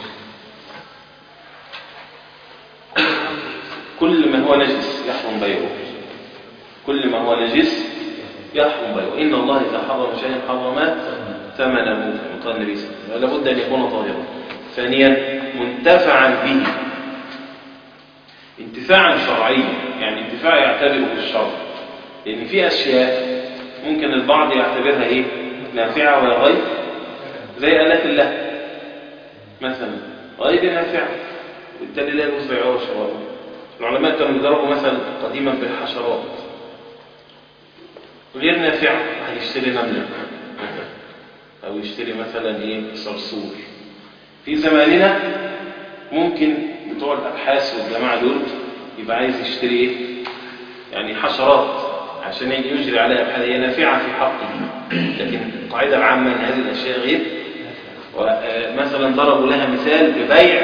كل ما هو نجس يحرم بيعه كل ما هو نجس يحرم بيعه إن الله إذا حرم شيئا حرم ثمنه كما قال النبي صلى الله عليه وسلم لابد أن يكون طاهرا ثانيا منتفعا به انتفاعا شرعيا يعني انتفاع يعتبره بالشرع لأن في أشياء ممكن البعض يعتبرها إيه نافعة ولا غير زي آلات الله مثلا غير نافعة وبالتالي لا يجوز بيعها وشرائها العلماء كانوا يضربوا مثلا قديما بالحشرات غير نافعة واحد يشتري نملة أو يشتري مثلا إيه صرصور في زماننا ممكن بتوع الأبحاث والجماعة دول يبقى عايز يشتري إيه يعني حشرات عشان يجري عليها أبحاث هي نافعة في حقه لكن القاعدة العامة أن هذه الأشياء غير ومثلا ضربوا لها مثال ببيع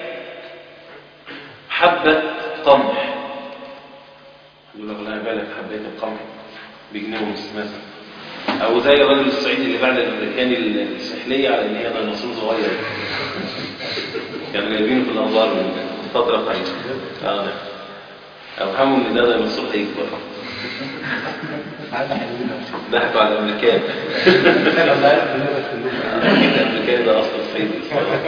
حبة قمح يقول لك لا بالك حبيت القمح بجنيه ونص مثلا او زي الراجل الصعيدي اللي بعد الامريكاني السحليه على ان هي ديناصور صغير كانوا جايبينه في الانظار من فترة قريبة اه نعم اوهموا ان ده ده المصروف هيكبر ضحكوا على الامريكان الامريكان ده اصلا صعيدي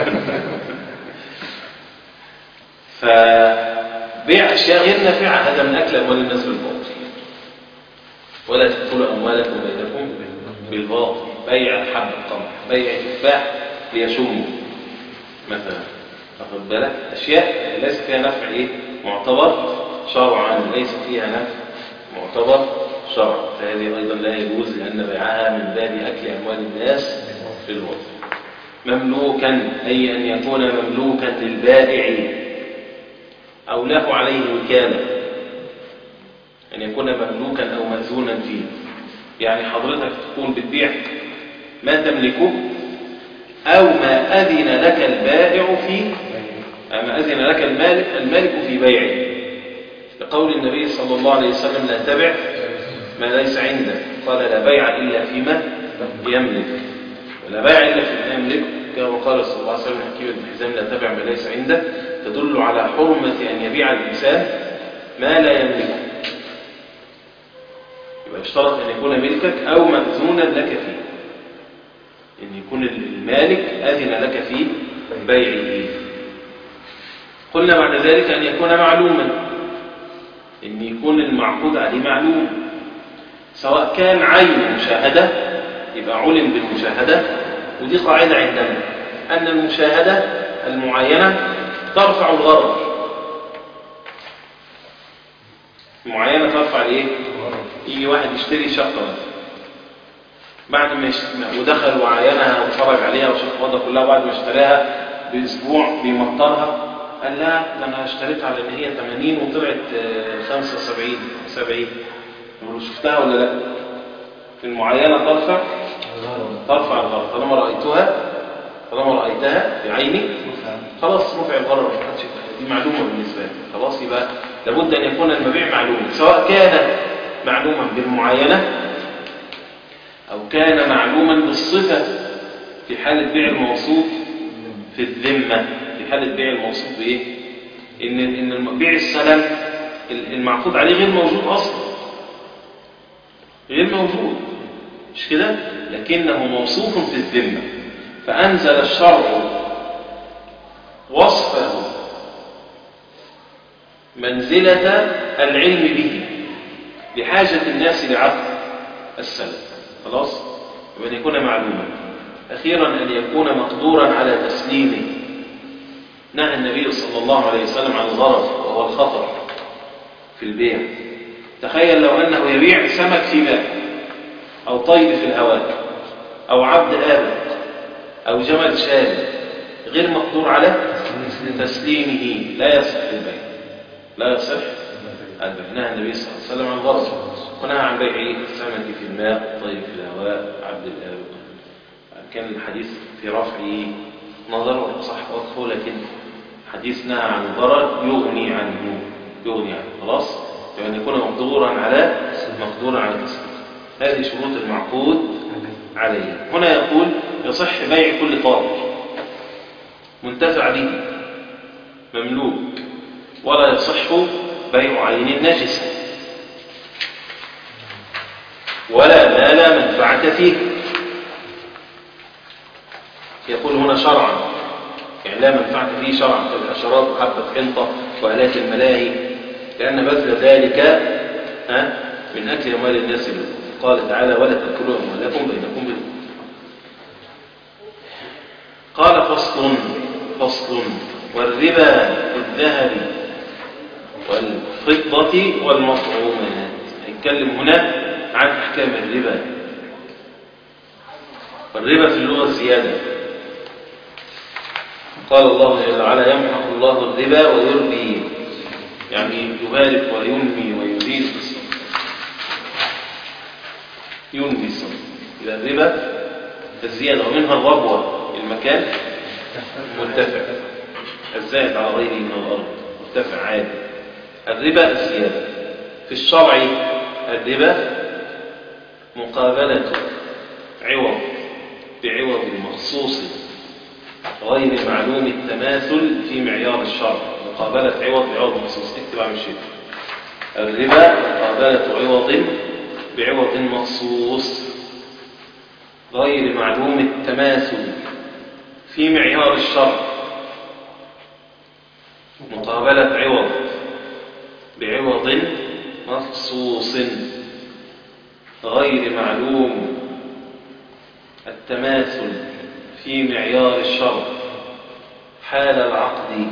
فبيع اشياء غير نافعه هذا من اكل اموال الناس بالباطل ولا تدخلوا اموالكم بينكم بالباطل بيع حب القمح بيع تفاح ليشموا مثلا واخد بالك اشياء ليس فيها نفع ايه معتبر شرعا ليس فيها نفع معتبر شرعا فهذه ايضا لا يجوز لان بيعها من باب اكل اموال الناس بالباطل مملوكا اي ان يكون مملوكا للبائع او له عليه وكاله ان يكون مملوكا او ماذونا فيه يعني حضرتك تكون بتبيع ما تملكه أو ما أذن لك البائع فيه أو ما أذن لك المالك, المالك في بيعه لقول النبي صلى الله عليه وسلم لا تبع ما ليس عندك قال لا بيع إلا فيما يملك ولا بيع إلا فيما يملك كما قال صلى الله عليه وسلم حكيم بن حزام لا تبع ما ليس عندك تدل على حرمة أن يبيع الإنسان ما لا يملكه يبقى اشترط أن يكون ملكك أو مأذونا لك فيه أن يكون المالك أذن لك في بيعه قلنا بعد ذلك أن يكون معلوما أن يكون المعقود عليه معلوم سواء كان عين مشاهدة يبقى علم بالمشاهدة ودي قاعدة عندنا أن المشاهدة المعينة ترفع الغرض المعينة ترفع الايه؟ يجي واحد يشتري شقة مثلا بعد ما يشت... ودخل وعاينها واتفرج عليها وشاف الوضع كلها بعد ما اشتراها باسبوع بيمطرها قال لا ده انا اشتريتها على ان هي 80 وطلعت آه، 75 70 يقول له شفتها ولا لا؟ في المعاينه ترفع ترفع الغرض طالما رايتها طالما رايتها بعيني خلاص رفع الغرض ما حدش دي معلومه بالنسبه لي خلاص يبقى لابد ان يكون المبيع معلوما سواء كان معلوما بالمعاينه أو كان معلوما بالصفة في حالة بيع الموصوف في الذمة في حالة بيع الموصوف بإيه؟ إن إن بيع السلم المعقود عليه غير موجود أصلا غير موجود مش كده؟ لكنه موصوف في الذمة فأنزل الشرع وصفه منزلة العلم به لحاجة الناس لعقد السلم خلاص يبقى أن يكون معلوما أخيرا أن يكون مقدورا على تسليمه نهى النبي صلى الله عليه وسلم عن الغرض وهو الخطر في البيع تخيل لو أنه يبيع سمك في ماء أو طير في الهواء أو عبد آبق أو جمل شاري غير مقدور على تسليمه لا يصح البيع لا يصح البيع نهى النبي صلى الله عليه وسلم عن الغرض ونهى عن بيع السمك في الماء الطير في الهواء عبد الآبق كان الحديث في رفعه نظر وصح وقفه لكن حديث نهى عن الضرر يغني عنه يغني عنه خلاص يعني يكون مقدورا على مقدورا على تسليم هذه شروط المعقود عليه هنا يقول يصح بيع كل طائر منتفع به مملوك ولا يصح بيع عين نجسه ولا ما لا منفعة فيه يقول هنا شرعا يعني لا منفعة فيه شرعا كالحشرات وحبة حنطة وآلات الملاهي لأن بذل ذلك ها من أكل أموال الناس بالكفر قال تعالى ولا تأكلوا أموالكم بينكم بالكفر قال فصل فصل والربا بالذهب والفضة والمطعومات هنتكلم هنا عن أحكام الربا والربا في اللغة الزيادة قال الله جل وعلا يمحق الله الربا ويربي يعني يبارك وينمي ويزيد في الصدق ينمي الصدق إلى الربا الزيادة ومنها الربوة المكان مرتفع الزائد على غيره من الأرض مرتفع عادي الربا الزيادة في الشرع الربا مقابلة عوض بعوض مخصوص غير معلوم التماثل في معيار الشرع مقابلة عوض بعوض مخصوص اكتب عم الشيء الربا مقابلة عوض بعوض مخصوص غير معلوم التماثل في معيار الشرع مقابلة عوض بعوض مخصوص غير معلوم التماثل في معيار الشرع حال العقد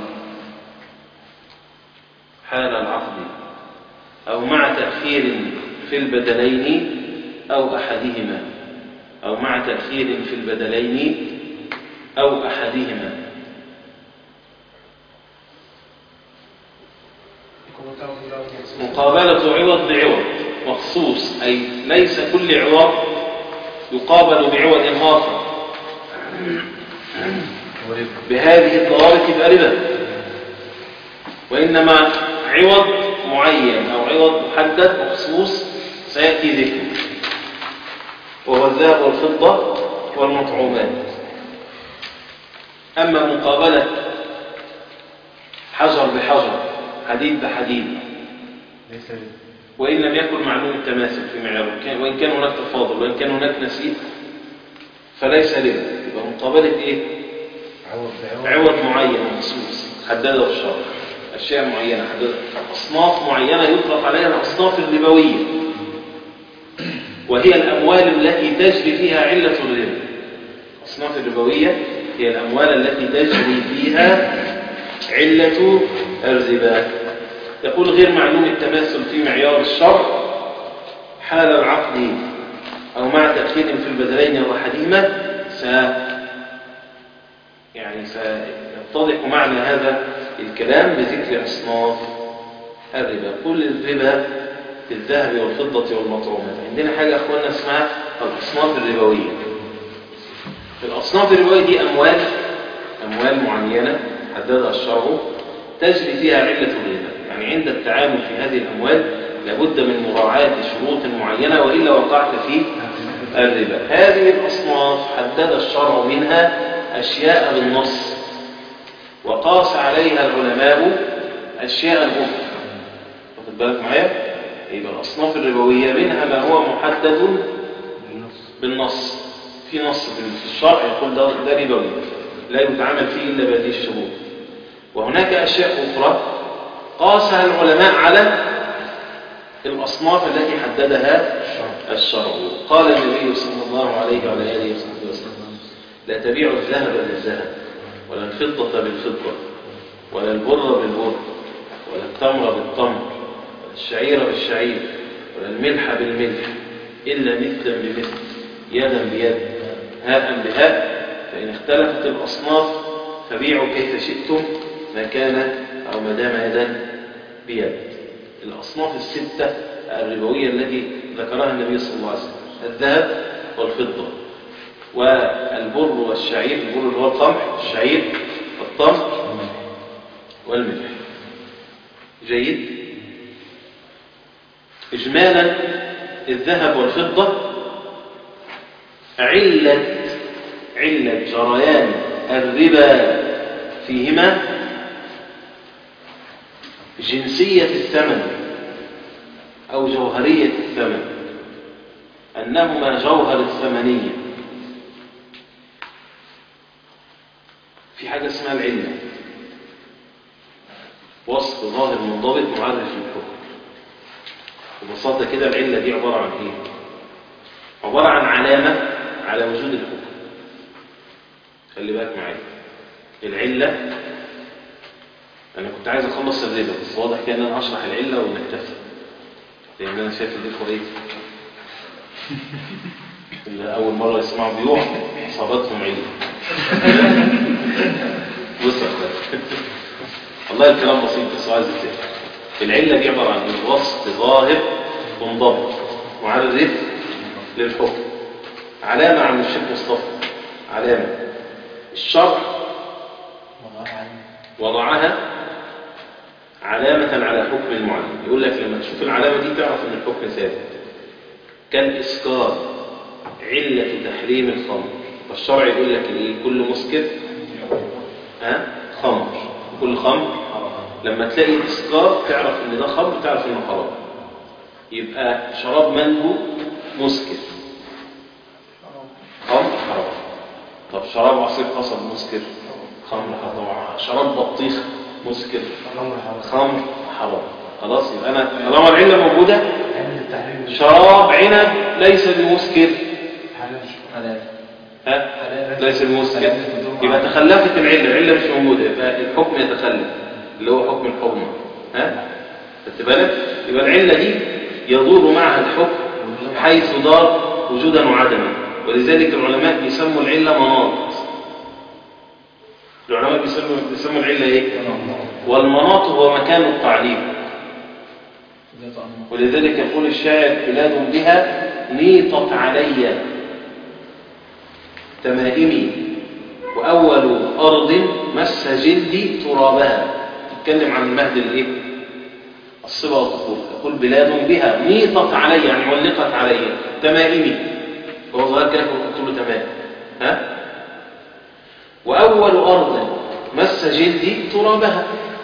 حال العقد أو مع تأخير في البدلين أو أحدهما أو مع تأخير في البدلين أو أحدهما مقابلة عوض بعوض مخصوص أي ليس كل عوض يقابل بعوض آخر بهذه الضوابط يبقى ربا وإنما عوض معين أو عوض محدد مخصوص سيأتي ذكره وهو الذهب والفضة والمطعومات أما مقابلة حجر بحجر حديد بحديد ليس ربا وإن لم يكن معلوم التماثل في معياره كان- وإن كان هناك تفاضل وإن كان هناك نسيء فليس ربا يبقى مقابلة إيه؟ عوض بعوض عوض معين مخصوص حدده الشرع أشياء معينة حددها أصناف معينة يطلق عليها الأصناف الربوية وهي الأموال التي تجري فيها علة الربا الأصناف الربوية هي الأموال التي تجري فيها علة الربا يقول غير معلوم التماثل في معيار الشرع حال العقد أو مع تأخير في البدلين أو أحدهما س يعني سيتضح معنى هذا الكلام بذكر أصناف الربا كل الربا في الذهب والفضة والمطعومات عندنا حاجة أخوانا اسمها الأصناف الربوية الأصناف الربوية دي أموال أموال معينة حددها الشرع تجري فيها علة الربا يعني عند التعامل في هذه الأموال لابد من مراعاة شروط معينة وإلا وقعت في الربا هذه الأصناف حدد الشرع منها أشياء بالنص وقاس عليها العلماء أشياء أخرى واخد بالك معايا يبقى الأصناف الربوية منها ما هو محدد بالنص في نص في الشرع يقول ده ده ربوي لا يتعامل فيه إلا بهذه الشروط وهناك أشياء أخرى قاسها العلماء على الأصناف التي حددها الشرع قال النبي صلى الله عليه وعلى آله وصحبه وسلم لا تبيع الذهب بالذهب ولا الفضة بالفضة ولا البر بالبر ولا التمر بالتمر ولا الشعير بالشعير ولا الملح بالملح إلا مثلا بمثل يدا بيد هاء بهاء فإن اختلفت الأصناف فبيعوا كيف شئتم ما كان أو ما دام يدا بيد الأصناف الستة الربوية التي ذكرها النبي صلى الله عليه وسلم الذهب والفضة والبر والشعير البر اللي هو القمح الشعير والتمر والملح جيد إجمالا الذهب والفضة علة علة جريان الربا فيهما جنسية الثمن أو جوهرية الثمن أنهما جوهر الثمنية في حاجة اسمها العلة وصف ظاهر منضبط معرف للحكم ببساطة كده العلة دي عبارة عن إيه؟ عبارة عن علامة على وجود الحكم خلي بالك معايا العلة أنا كنت عايز أخلص الربا بس واضح كده إن أنا هشرح العلة ونكتفي لأن أنا شايف الإخوة إيه؟ اللي أول مرة يسمعوا بيوع أصابتهم علة بص يا أخوان. والله الكلام بسيط بس عايز يتفهم العلة دي عبارة عن إيه؟ وصف ظاهر منضبط معرف للحكم علامة عن الشيخ مصطفى علامة الشرع وضعها علامة على حكم معين يقول لك لما تشوف العلامة دي تعرف ان الحكم ثابت كالإسكار علة تحريم الخمر والشرع يقول لك الايه كل مسكر ها خمر كل خمر لما تلاقي اسكار تعرف ان ده خمر تعرف انه حرام يبقى شراب مانجو مسكر خمر حرام طب شراب عصير قصب مسكر خمر حرام شراب بطيخ مسكر الأمر حرام خمر حرام خلاص يبقى انا طالما العله موجوده علة التحريم شراب عنب ليس بمسكر حلال حلال ها ليس بمسكر يبقى تخلفت العله العله مش موجوده يبقى الحكم يتخلف اللي هو حكم الحرمه ها خدت بالك يبقى العله دي يدور معها الحكم حيث دار وجودا وعدما ولذلك العلماء بيسموا العله مناط العلماء بيسموا بيسموا العله ايه والمناط هو مكان التعليم ولذلك يقول الشاعر بلاد بها نيطت علي تمائمي وأول أرض مس جلدي ترابها تتكلم عن المهد الايه الصبا والطفول يقول بلاد بها نيطت علي يعني علقت علي تمائمي هو ظهر كده قلت له تمام ها وأول أرض مس جلدي ترابها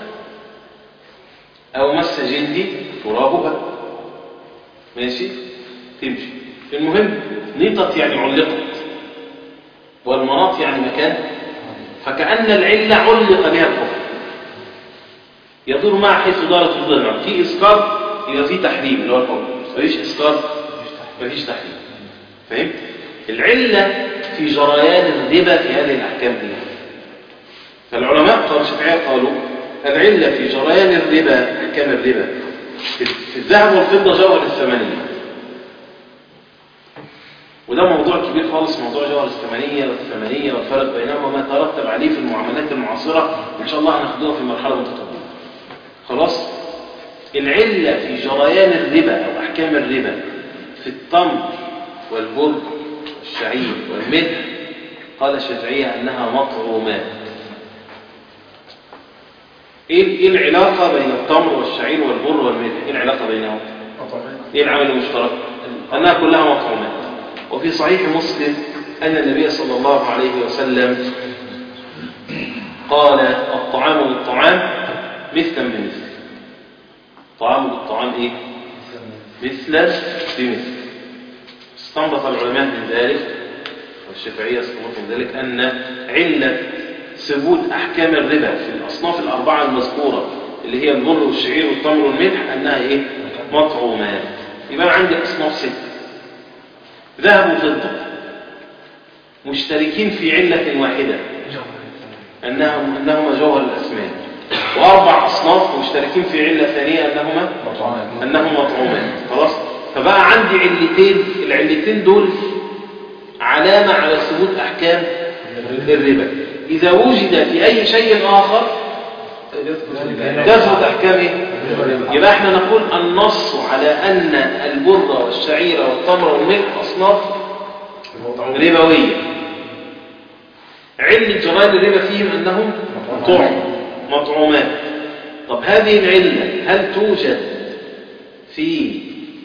أو مس جلدي ترابها ماشي تمشي المهم نيطت يعني علقت والمناط يعني مكان فكأن العلة علق بها الحكم يدور معها حيث دارت وجود المعنى في إسقاط يبقى في تحريم اللي هو الحكم مفيش إسقاط مفيش تحريم فهمت؟ العلة في جريان الربا في هذه الأحكام دي فالعلماء قالوا الشافعية قالوا العلة في جريان الربا أحكام الربا في في الذهب والفضة جوهر الثمانية وده موضوع كبير خالص موضوع جوهر الثمانية والثمانية والفرق بينهما وما ترتب عليه في المعاملات المعاصرة إن شاء الله هناخدوها في مرحلة متقدمة خلاص العلة في جريان الربا أو أحكام الربا في التمر والبر والشعير والملح قال الشافعية أنها مطعومات ايه إيه العلاقة بين التمر والشعير والبر والملح ايه العلاقة بينهم ايه العمل المشترك انها كلها مطعومات وفي صحيح مسلم ان النبي صلى الله عليه وسلم قال الطعام بالطعام مثلا بمثل طعام بالطعام ايه مثلا بمثل استنبط العلماء من ذلك والشافعية استنبط من ذلك أن علة ثبوت أحكام الربا في الأصناف الأربعة المذكورة اللي هي البر والشعير والتمر والملح أنها إيه؟ مطعومات يبقى أنا عندي أصناف ستة ذهب وفضة مشتركين في علة واحدة أنهم أنهما جوهر الأسماء وأربع أصناف مشتركين في علة ثانية أنهما أنهم مطعومات خلاص فبقى عندي علتين العلتين دول علامة على ثبوت أحكام الربا إذا وجد في أي شيء آخر تثبت أحكام إيه؟ يبقى احنا نقول النص على أن البر والشعير والتمر والملح أصناف ربوية علة جرائم الربا فيهم أنهم طعم مطعومات طب هذه العلة هل توجد في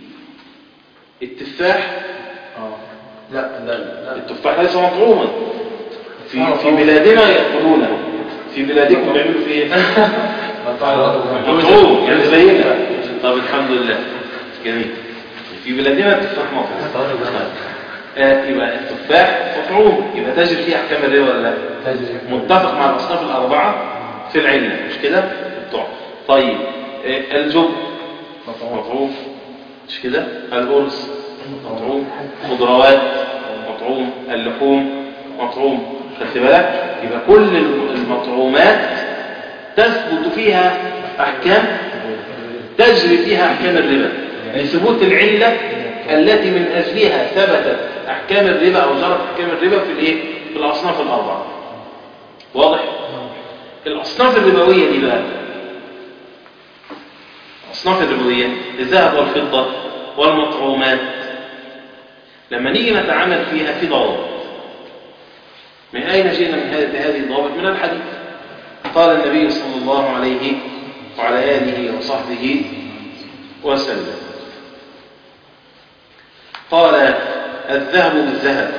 التفاح لا لا لا التفاح ليس مطعوما في في بلادنا يأكلونه في بلادكم بيعملوا فيه ايه؟ مطعوم يعني زينا طب الحمد لله جميل في بلادنا التفاح مطعوم آه يبقى التفاح مطعوم يبقى تجري فيه احكام الربا ولا لا؟ متفق مع الاصناف الاربعه في العله مش كده؟ الطعم طيب آه الجب مطعوم مش كده؟ الأرز مطعوم خضروات مطعوم اللحوم مطعوم خدت بالك يبقى كل المطعومات تثبت فيها احكام تجري فيها احكام الربا يعني ثبوت العله التي من اجلها ثبتت احكام الربا او جرت احكام الربا في الايه في الاصناف الاربعه واضح الاصناف الربويه دي بقى الاصناف الربويه الذهب والفضه والمطعومات لما نيجي نتعامل فيها في ضوابط من أين جئنا من هذه هذه الضوابط من الحديث قال النبي صلى الله عليه وعلى آله وصحبه وسلم قال الذهب بالذهب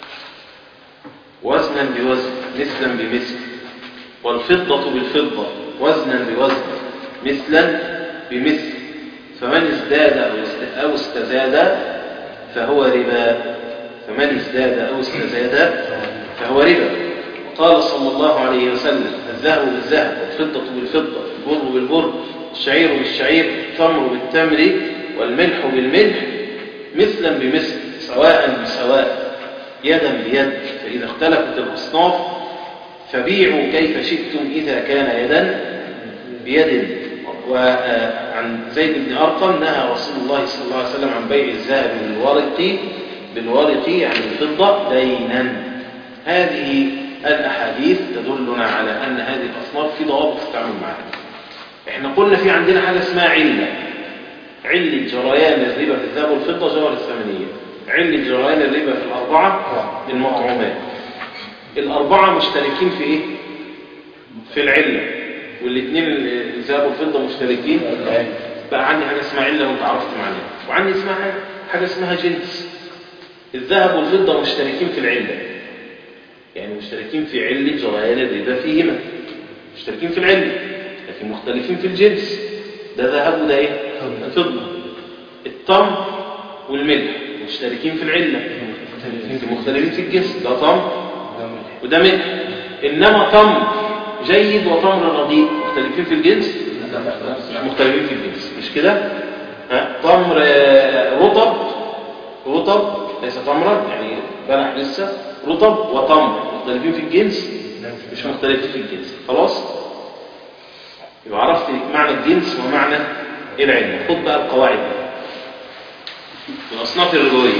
وزنا بوزن مثلا بمثل والفضة بالفضة وزنا بوزن مثلا بمثل فمن ازداد أو است- أو استزاد فهو ربا فمن ازداد أو استزاد فهو ربا وقال صلى الله عليه وسلم الذهب بالذهب والفضة بالفضة البر بالبر الشعير بالشعير التمر بالتمر والملح بالملح مثلا بمثل سواء بسواء يدا بيد فإذا اختلفت الأصناف فبيعوا كيف شئتم إذا كان يدا بيد وعن زيد بن أرقم نهى رسول الله صلى الله عليه وسلم عن بيع الذهب بالورق بالورق يعني الفضة دينا هذه الأحاديث تدلنا على أن هذه الأصناف في ضوابط في التعامل معها احنا قلنا في عندنا حاجة اسمها علة علة جريان الربا في الذهب والفضة جوهر الثمنية علة جريان الربا في الأربعة المطعومات الأربعة مشتركين في إيه؟ في العلة والاثنين الذهب والفضة مشتركين بقى عندي حاجة اسمها علة وانت عرفت معناها وعندي اسمها حاجة, حاجة اسمها جنس الذهب والفضة مشتركين في العلة يعني مشتركين في علة جريان الربا فيهما مشتركين في العلة لكن مختلفين في الجنس ده ذهب وده ايه فضة التمر والملح مشتركين في العلة لكن مختلفين في الجنس ده تمر وده ملح انما تمر جيد وتمر رديء مختلفين في الجنس مش مختلفين في الجنس مش كده ها تمر آه، رطب رطب ليس تمرا يعني بلح لسه رطب وتمر مختلفين في الجنس مش مختلفين في الجنس خلاص يبقى عرفت معنى الجنس ومعنى العلم خد بقى القواعد بقى. الأصناف الربوية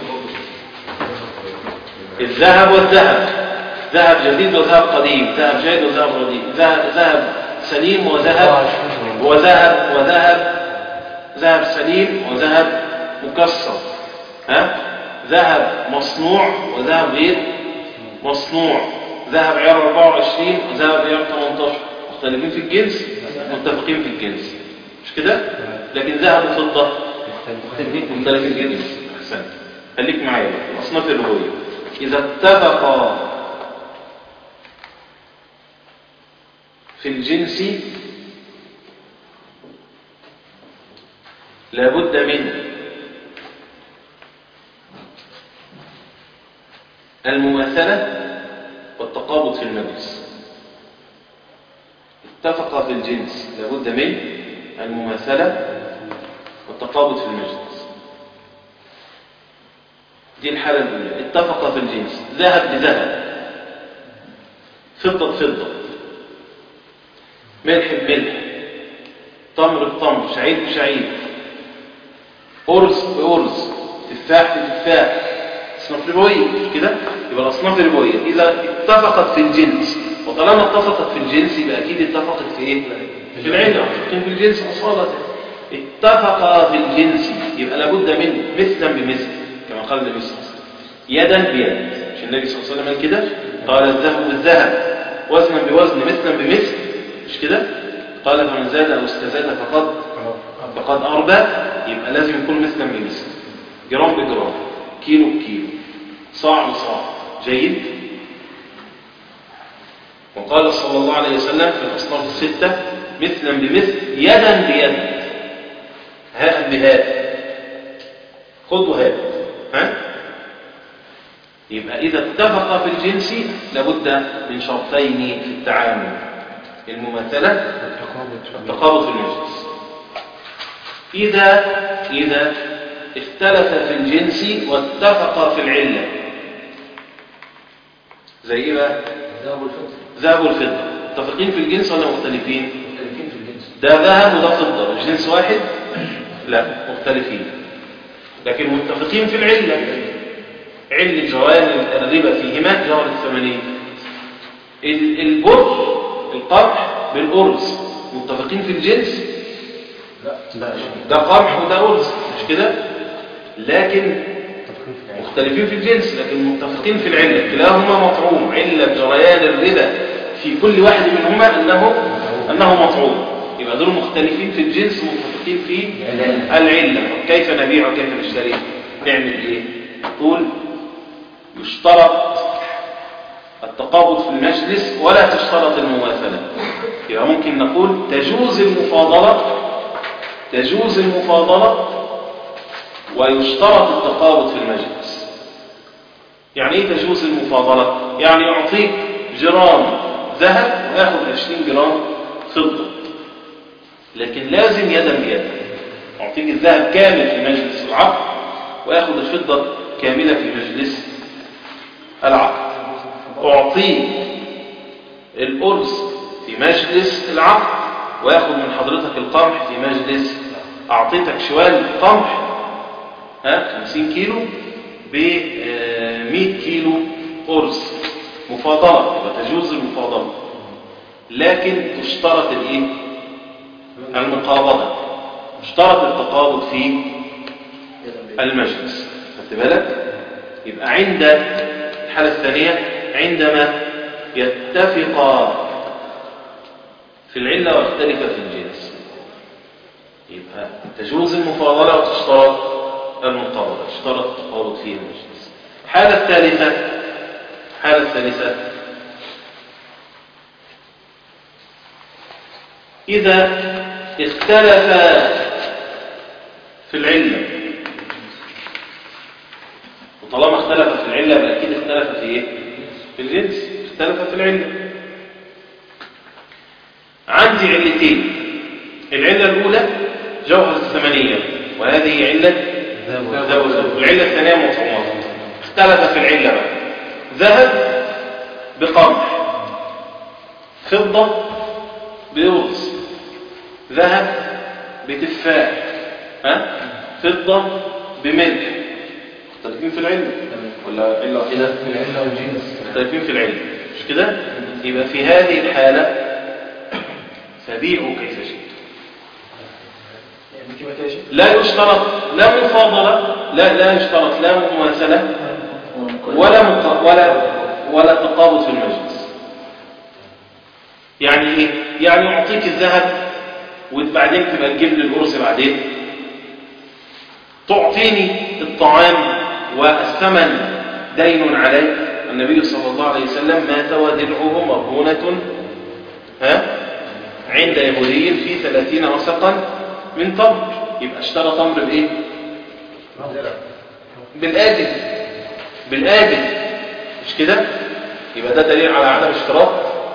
الذهب والذهب ذهب جديد وذهب قديم ذهب جيد وذهب رديء ذهب ذهب سليم وذهب وذهب وذهب ذهب سليم وذهب مكسر ها ذهب مصنوع وذهب غير مصنوع ذهب عيار 24 وذهب عيار 18 مختلفين في الجنس متفقين في الجنس مش كده لكن ذهب وفضة مختلفين في الجنس احسنت خليك معايا بقى. الاصناف الربويه اذا اتفقا في الجنس لابد من المماثلة والتقابض في المجلس اتفق في الجنس لابد من المماثلة والتقابض في المجلس دي الحالة الأولى اتفق في الجنس ذهب بذهب فضة بفضة ملح بملح تمر بتمر شعير بشعير أرز بأرز تفاح بتفاح أصناف ربوية مش كده؟ يبقى الأصناف ربوية إذا اتفقت في الجنس وطالما اتفقت في الجنس يبقى أكيد اتفقت في إيه؟ في العلة متفقين في الجنس أصالة اتفق في الجنس يبقى لابد من مثلا بمثل كما قال النبي صلى الله عليه وسلم يدا بيد مش النبي صلى الله عليه وسلم قال كده قال الذهب بالذهب وزنا بوزن مثلا بمثل مش كده قال فمن زاد أو استزاد فقد فقد أربى يبقى لازم يكون مثلا بمثل جرام بجرام كيلو بكيلو صاع بصاع جيد وقال صلى الله عليه وسلم في الأصناف الستة مثلا بمثل يدا بيد هاء بهاء خذ وهات ها يبقى إذا اتفق في الجنس لابد من شرطين في التعامل المماثلة والتقابض في المجلس إذا إذا اختلف في الجنس واتفق في العلة زي إيه بقى؟ ذهب والفضة ذهب والفضة متفقين في الجنس ولا مختلفين؟ مختلفين في الجنس ده ذهب وده فضة مش جنس واحد؟ لا مختلفين لكن متفقين في العلة علة جوال الربا فيهما جوهر الثمانية ال- البر القمح بالأرز متفقين في الجنس لا ده قمح وده أرز مش كده لكن مختلفين في الجنس لكن متفقين في العلة كلاهما مطعوم علة جريان الربا في كل واحد منهما أنه أنه مطعوم يبقى دول مختلفين في الجنس ومتفقين في العلة كيف نبيع وكيف نشتري نعمل ايه نقول يشترط التقابض في المجلس ولا تشترط المماثلة يبقى ممكن نقول تجوز المفاضلة تجوز المفاضلة ويشترط التقابض في المجلس يعني ايه تجوز المفاضلة يعني يعطيك جرام ذهب وياخد 20 جرام فضة لكن لازم يدا بيد يعطيك الذهب كامل في مجلس العقد وياخد الفضة كاملة في مجلس العقد أعطيك الأرز في مجلس العقد وياخد من حضرتك القمح في مجلس أعطيتك شوال قمح ها 50 كيلو ب 100 كيلو أرز مفاضلة يبقى تجوز المفاضلة لكن تشترط الايه المقابضة اشترط التقابض في المجلس خدت بالك يبقى عند الحالة الثانية عندما يتفق في العلة ويختلف في الجنس يبقى تجوز المفاضلة وتشترط المقابضة اشترط التقابض في المجلس الحالة الثالثة الحالة الثالثة إذا اختلف في العلة وطالما اختلف في العلة يبقى أكيد اختلف في إيه؟ في الجنس اختلف في العلة عندي علتين العلة الأولى جوهر الثمانية وهذه علة ذهب والعلة الثانية مطعومات اختلف في العلة بقى ذهب بقمح فضة بأرز ذهب بتفاح ها فضة بملح مختلفين في العلم ولا علة واحدة في العلة والجنس مختلفين في العلم مش كده يبقى في هذه الحالة فبيعوا كيف شئتم يعني كما كده شيء لا يشترط لا مفاضلة لا لا يشترط لا مماثلة ولا مق... ولا ولا تقابض في المجلس يعني ايه يعني يعطيك الذهب وبعدين تبقى تجيب لي القرص بعدين تعطيني الطعام والثمن دين عليك النبي صلى الله عليه وسلم مات ودرعه مرهونة ها عند يهودي في ثلاثين وسقا من تمر يبقى اشترى تمر بايه بالاجل بالاجل مش كده يبقى ده دليل على عدم اشتراط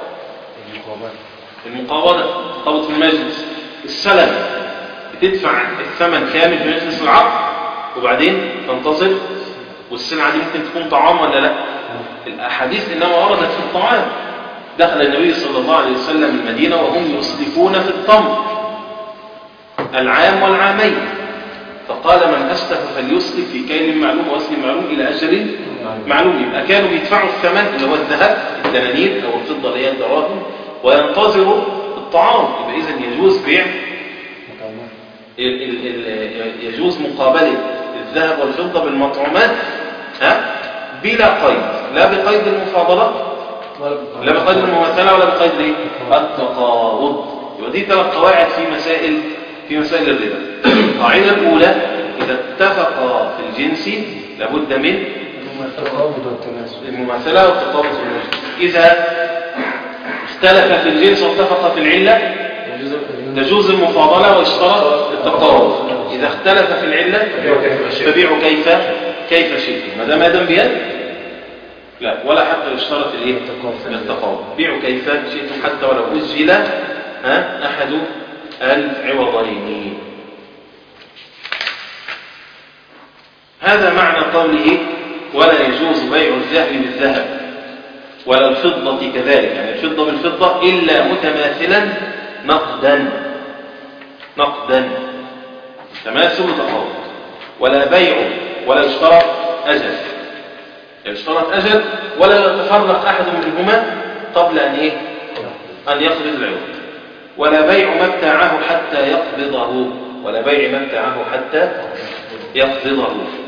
المقابضة تقابض في المجلس السلم بتدفع الثمن كامل في مجلس العقد وبعدين تنتظر والسلعة دي ممكن تكون طعام ولا لا الأحاديث إنما وردت في الطعام دخل النبي صلى الله عليه وسلم المدينة وهم يسلفون في التمر العام والعامين فقال من أسلف فليسلف في كيل معلوم وأسل معلوم إلى أجل معلوم يبقى كانوا بيدفعوا الثمن اللي هو الذهب الدنانير أو الفضة اللي هي الدراهم وينتظروا الطعام يبقى إذا يجوز بيع ال- ال- ال- يجوز مقابلة الذهب والفضة بالمطعومات ها بلا قيد لا بقيد المفاضلة لا بقيد المماثلة ولا بقيد الايه؟ التقابض يبقى دي ثلاث قواعد في مسائل في مسائل الربا القاعدة الأولى إذا اتفقا في الجنس لابد من التقابض والتماثل المماثلة والتقابض في المجلس إذا اختلف في الجنس واتفق في العلة تجوز المفاضلة واشترط التقابض إذا اختلف في العلة فبيعوا كيف كيف شئتم ما دام آدم بيد لا ولا حتى يشترط الايه التقابض بيعوا كيف شئتم حتى ولو أجل ها أحد العوضين هذا معنى قوله ولا يجوز بيع الذهب بالذهب ولا الفضة كذلك يعني الفضة بالفضة إلا متماثلا نقدا نقدا تماثل وتفاوض ولا بيع ولا يشترط أجل لا يشترط أجل ولا يتفرق أحد منهما قبل أن إيه أن يقبض العوض ولا بيع ما ابتاعه حتى يقبضه ولا بيع ما ابتاعه حتى يقبضه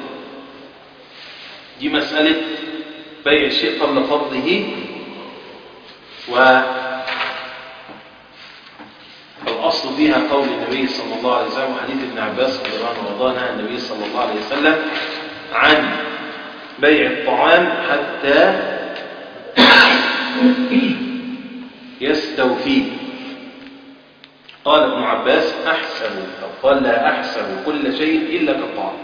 دي مسألة بيع الشيء قبل قبضه و الأصل فيها قول النبي صلى الله عليه وسلم وحديث ابن عباس رضي الله عنه وارضاه نهى النبي صلى الله عليه وسلم عن بيع الطعام حتى يستوفيه قال ابن عباس أحسب أو قال لا أحسب كل شيء إلا كالطعام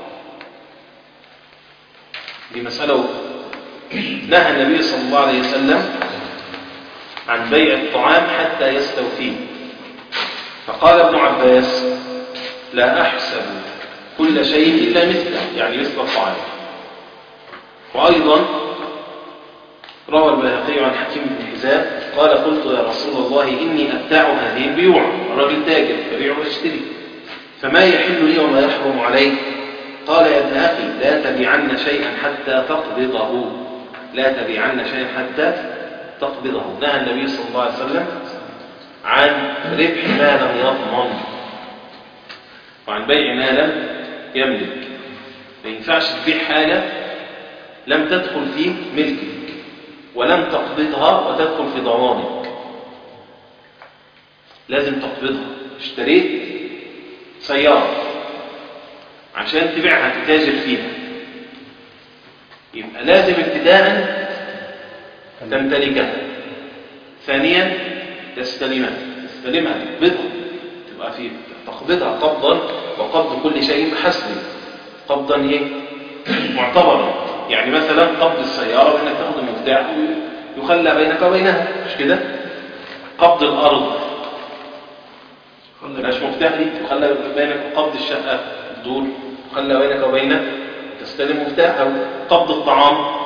دي مسألة نهى النبي صلى الله عليه وسلم عن بيع الطعام حتى يستوفيه فقال ابن عباس لا أحسب كل شيء إلا مثله يعني مثل الطعام وأيضا روى البيهقي عن حكيم بن حزام قال قلت يا رسول الله إني أبتاع هذه البيوع الرجل تاجر يبيع ويشتري فما يحل لي وما يحرم علي قال يا ابن أخي لا تبيعن شيئا حتى تقبضه لا تبيعن شيئا حتى تقبضه نهى النبي صلى الله عليه وسلم عن ربح ما لم يضمن وعن بيع ما لم يملك ما ينفعش تبيع حاجة لم تدخل في ملكك ولم تقبضها وتدخل في ضمانك لازم تقبضها اشتريت سيارة عشان تبيعها تتاجر فيها يبقى لازم ابتداء تمتلكها ثانيا تستلمها تستلمها تقبضها تبقى في تقبضها قبضا وقبض كل شيء بحسبه قبضا ايه معتبرا يعني مثلا قبض السيارة بانك تاخد المفتاح ويخلى بينك وبينها مش كده قبض الارض مش مفتاح دي يخلى بينك وقبض الشقة الدور يخلى بينك وبينه تستلم مفتاح او قبض الطعام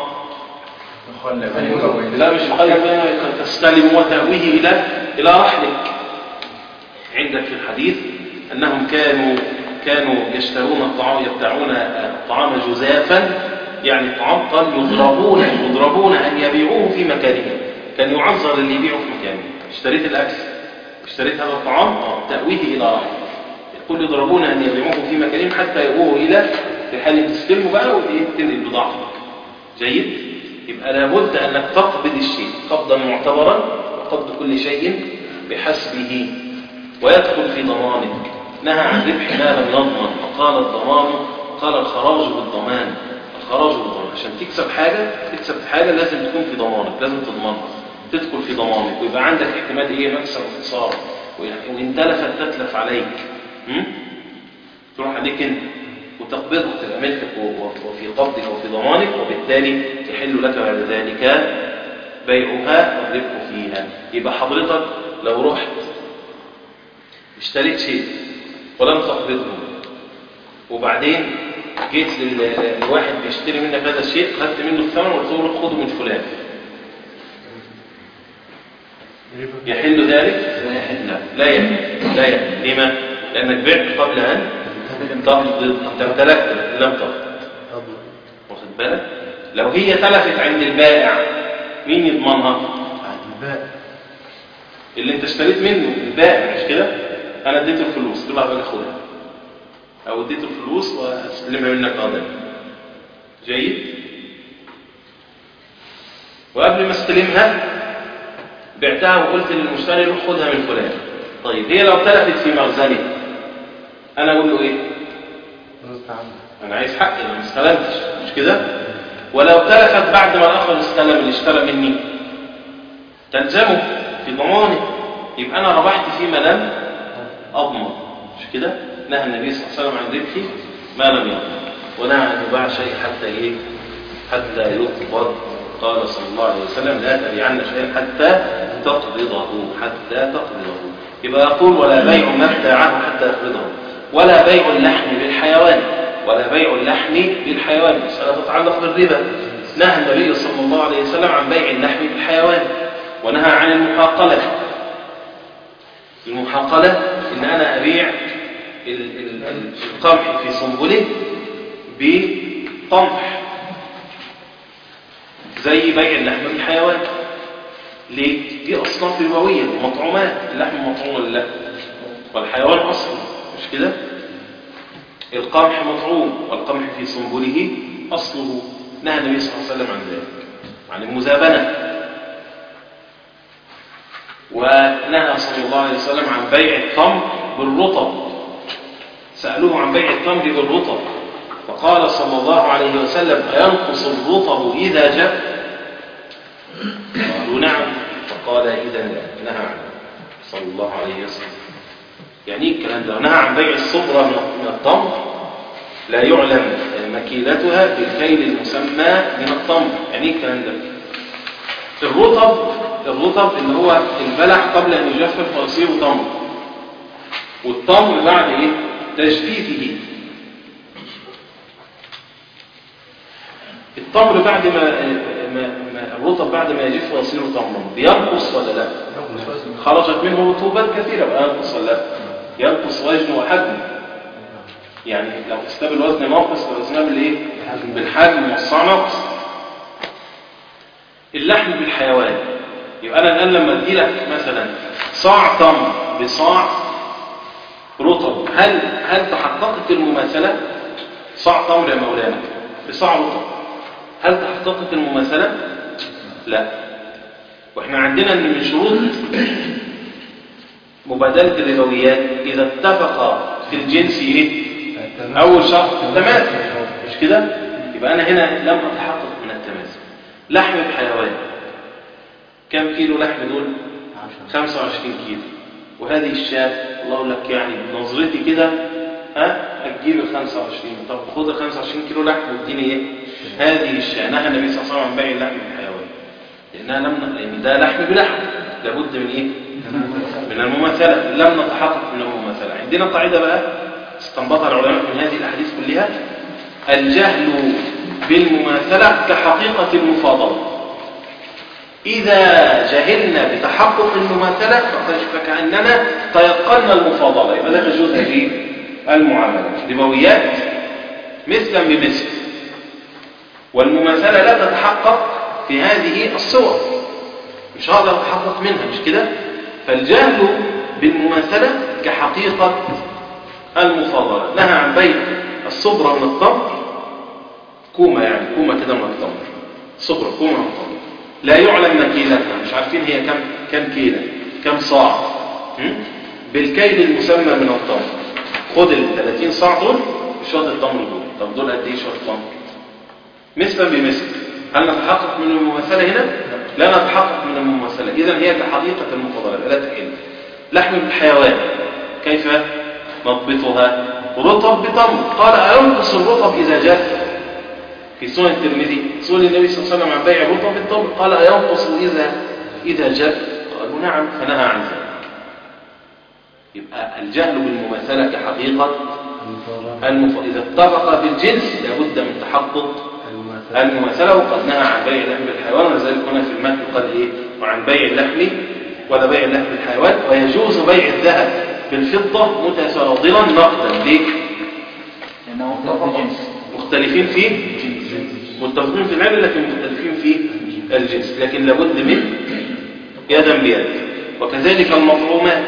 لا مش يخلى بينك تستلم وتأويه الى الى رحلك عندك في الحديث انهم كانوا كانوا يشترون الطعام يبتاعون الطعام جزافا يعني الطعام قال يضربون يضربون ان يبيعوه في مكانه كان يعذر اللي يبيعه في مكانه اشتريت الاكل اشتريت هذا الطعام اه تأويه الى رحلك يقول يضربون ان يبيعوه في مكانهم حتى يبوه الى في حال تستلمه بقى وتنقل بضاعتك جيد يبقى لابد انك تقبض الشيء قبضا معتبرا وقبض كل شيء بحسبه ويدخل في ضمانك نهى عن ربح ما لم يضمن فقال الضمان قال الخراج بالضمان الخراج بالضمان عشان تكسب حاجة تكسب حاجة لازم تكون في ضمانك لازم تضمنها تدخل في ضمانك ويبقى عندك احتمال ايه مكسب وخسارة وان تلفت تتلف عليك م? تروح عليك انت وتقبضها تبقى ملكك وفي قبضك وفي ضمانك وبالتالي يحل لك بعد ذلك بيعها والربح فيها يبقى حضرتك لو رحت اشتريت شيء ولم تقبضه وبعدين جيت لواحد بيشتري منك هذا الشيء خدت منه الثمن وقلت له خده من فلان يحل ذلك؟ لا يحل لا يحل لا يحل لما؟ لأنك بعت قبل أن تقبض أنت امتلكت لم تقبض واخد بالك؟ لو هي تلفت عند البائع مين يضمنها؟ عند البائع اللي انت اشتريت منه البائع مش كده؟ انا اديته الفلوس تقول له بقى خدها او اديته الفلوس واسلمها منك قادم جيد وقبل ما استلمها بعتها وقلت للمشتري روح خدها من فلان طيب هي لو تلفت في مخزني انا اقول له ايه رزق عنه انا عايز حقي انا ما استلمتش مش كده ولو تلفت بعد ما الاخر استلم اللي اشترى مني تلزمه في ضمانه يبقى انا ربحت فيما لم اضمن مش كده نهى النبي صلى الله عليه وسلم عن ربحه ما لم يضمن ونهى ان يباع شيء حتى ايه حتى يقبض قال صلى الله عليه وسلم لا تبيعن شيئا حتى تقبضه حتى تقبضه يبقى يقول ولا بيع ما ابتاعه حتى يقبضه ولا بيع اللحم بالحيوان ولا بيع اللحم بالحيوان مسألة تتعلق بالربا نهى النبي صلى الله عليه وسلم عن بيع اللحم بالحيوان ونهى عن المحاقلة المحاقلة إن أنا أبيع ال- ال- ال- القمح في صنبله بقمح زي بيع اللحم بالحيوان ليه؟ دي أصناف ربوية ومطعومات اللحم مطعوم ولا لا والحيوان أصل مش كده؟ القمح مطعوم والقمح في صنبله أصله نهى النبي صلى الله عليه وسلم عن ذلك عن المزابنة ونهى صلى الله عليه وسلم عن بيع التمر بالرطب سألوه عن بيع التمر بالرطب فقال صلى الله عليه وسلم أينقص الرطب إذا جاء قالوا نعم فقال إذا لا نهى عنه صلى الله عليه وسلم يعني ايه الكلام ده نهى عن بيع الصبرة من من التمر لا يعلم مكيلتها بالكيل المسمى من التمر يعني ايه الكلام ده الرطب الرطب اللي هو البلح قبل ان يجفف ويصير تمر والتمر بعد ايه تجفيفه التمر بعد ما, ما, ما الرطب بعد ما يجف ويصير تمرا بينقص ولا لا خرجت منه رطوبات كثيرة بقى ينقص ولا لا ينقص وزنه وحجمه يعني لو استاب الوزن ناقص لو وزنها بالايه بالحجم والصاع ناقص اللحم بالحيوان يبقى انا الان لما ادي لك مثلا صاع تمر بصاع رطب هل هل تحققت المماثله صاع تمر يا مولانا بصاع رطب هل تحققت المماثله لا واحنا عندنا ان من شروط مبادله الربويات اذا اتفق في الجنس ايه اول شرط التماثل مش كده يبقى انا هنا لم اتحقق من التماثل لحم بحيوان كم كيلو لحم دول 25 كيلو وهذه الشاة الله أقول لك يعني بنظرتي كده ها هتجيب ال 25 طب خد ال 25 كيلو لحم واديني ايه هذه الشاة نهى النبي صلى الله عليه وسلم عن بيع اللحم بالحيوان لانها لم لان ده لحم بلحم لابد من ايه من المماثله لم نتحقق من المماثله عندنا قاعده بقى استنبطها العلماء من هذه الاحاديث كلها الجهل بالمماثله كحقيقه المفاضله إذا جهلنا بتحقق المماثلة فكأننا تيقنا المفاضلة يبقى ده جزء في المعاملة ربويات مثلا بمثل والمماثلة لا تتحقق في هذه الصور مش هقدر أتحقق منها مش كده فالجهل بالمماثلة كحقيقة المفاضلة نهى عن بيع الصبرة من التمر كومة يعني كومة كده من التمر صبرة كومة من التمر لا يعلم مكيلتها مش عارفين هي كم كم كيلة كم صاع بالكيل المسمى من التمر خد ال 30 صاع دول شوط التمر دول طب دول قد ايه شوط التمر مثلا بمثل هل نتحقق من المماثلة هنا لا نتحقق من المماثلة اذا هي كحقيقة المفاضلة لا تحل لحم الحيوان كيف نضبطها رطب بتمر قال أينقص الرطب إذا جاف في سنن الترمذي سئل النبي صلى الله عليه وسلم عن بيع رطب التمر قال أينقص إذا إذا جاف قالوا نعم فنهى عن ذلك يبقى الجهل بالمماثلة كحقيقة المف... إذا اتفق في الجنس لابد من تحقق المماثلة وقد نهى عن بيع لحم الحيوان ولذلك هنا في المتن قال إيه وعن بيع اللحم ولا بيع اللحم الحيوان ويجوز بيع الذهب بالفضة متفاضلا نقدا ليه؟ لأنه مختلف الجنس مختلفين فيه متفقين في العمل لكن مختلفين في الجنس لكن لابد من يدا بيد وكذلك المطعومات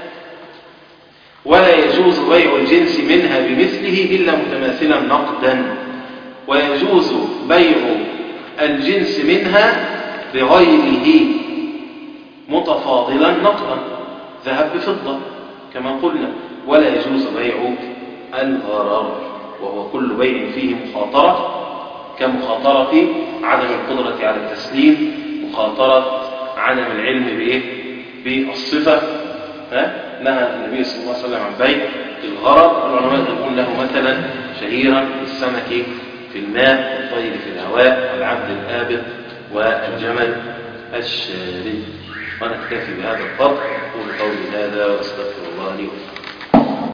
ولا يجوز بيع الجنس منها بمثله إلا متماثلا نقدا ويجوز بيع الجنس منها بغيره متفاضلا نقدا ذهب بفضة كما قلنا ولا يجوز بيع الغرر وهو كل بيع فيه مخاطرة كمخاطرة عدم القدرة على التسليم مخاطرة عدم العلم بإيه؟ بالصفة ها؟ نهى النبي صلى الله عليه وسلم عن بيع الغرر العلماء يقول له مثلا شهيرا السمك في الماء والطير في الهواء والعبد الآبق والجمل الشارد وأنا أكتفي بهذا القدر أقول قولي هذا وأستغفر الله لي ولكم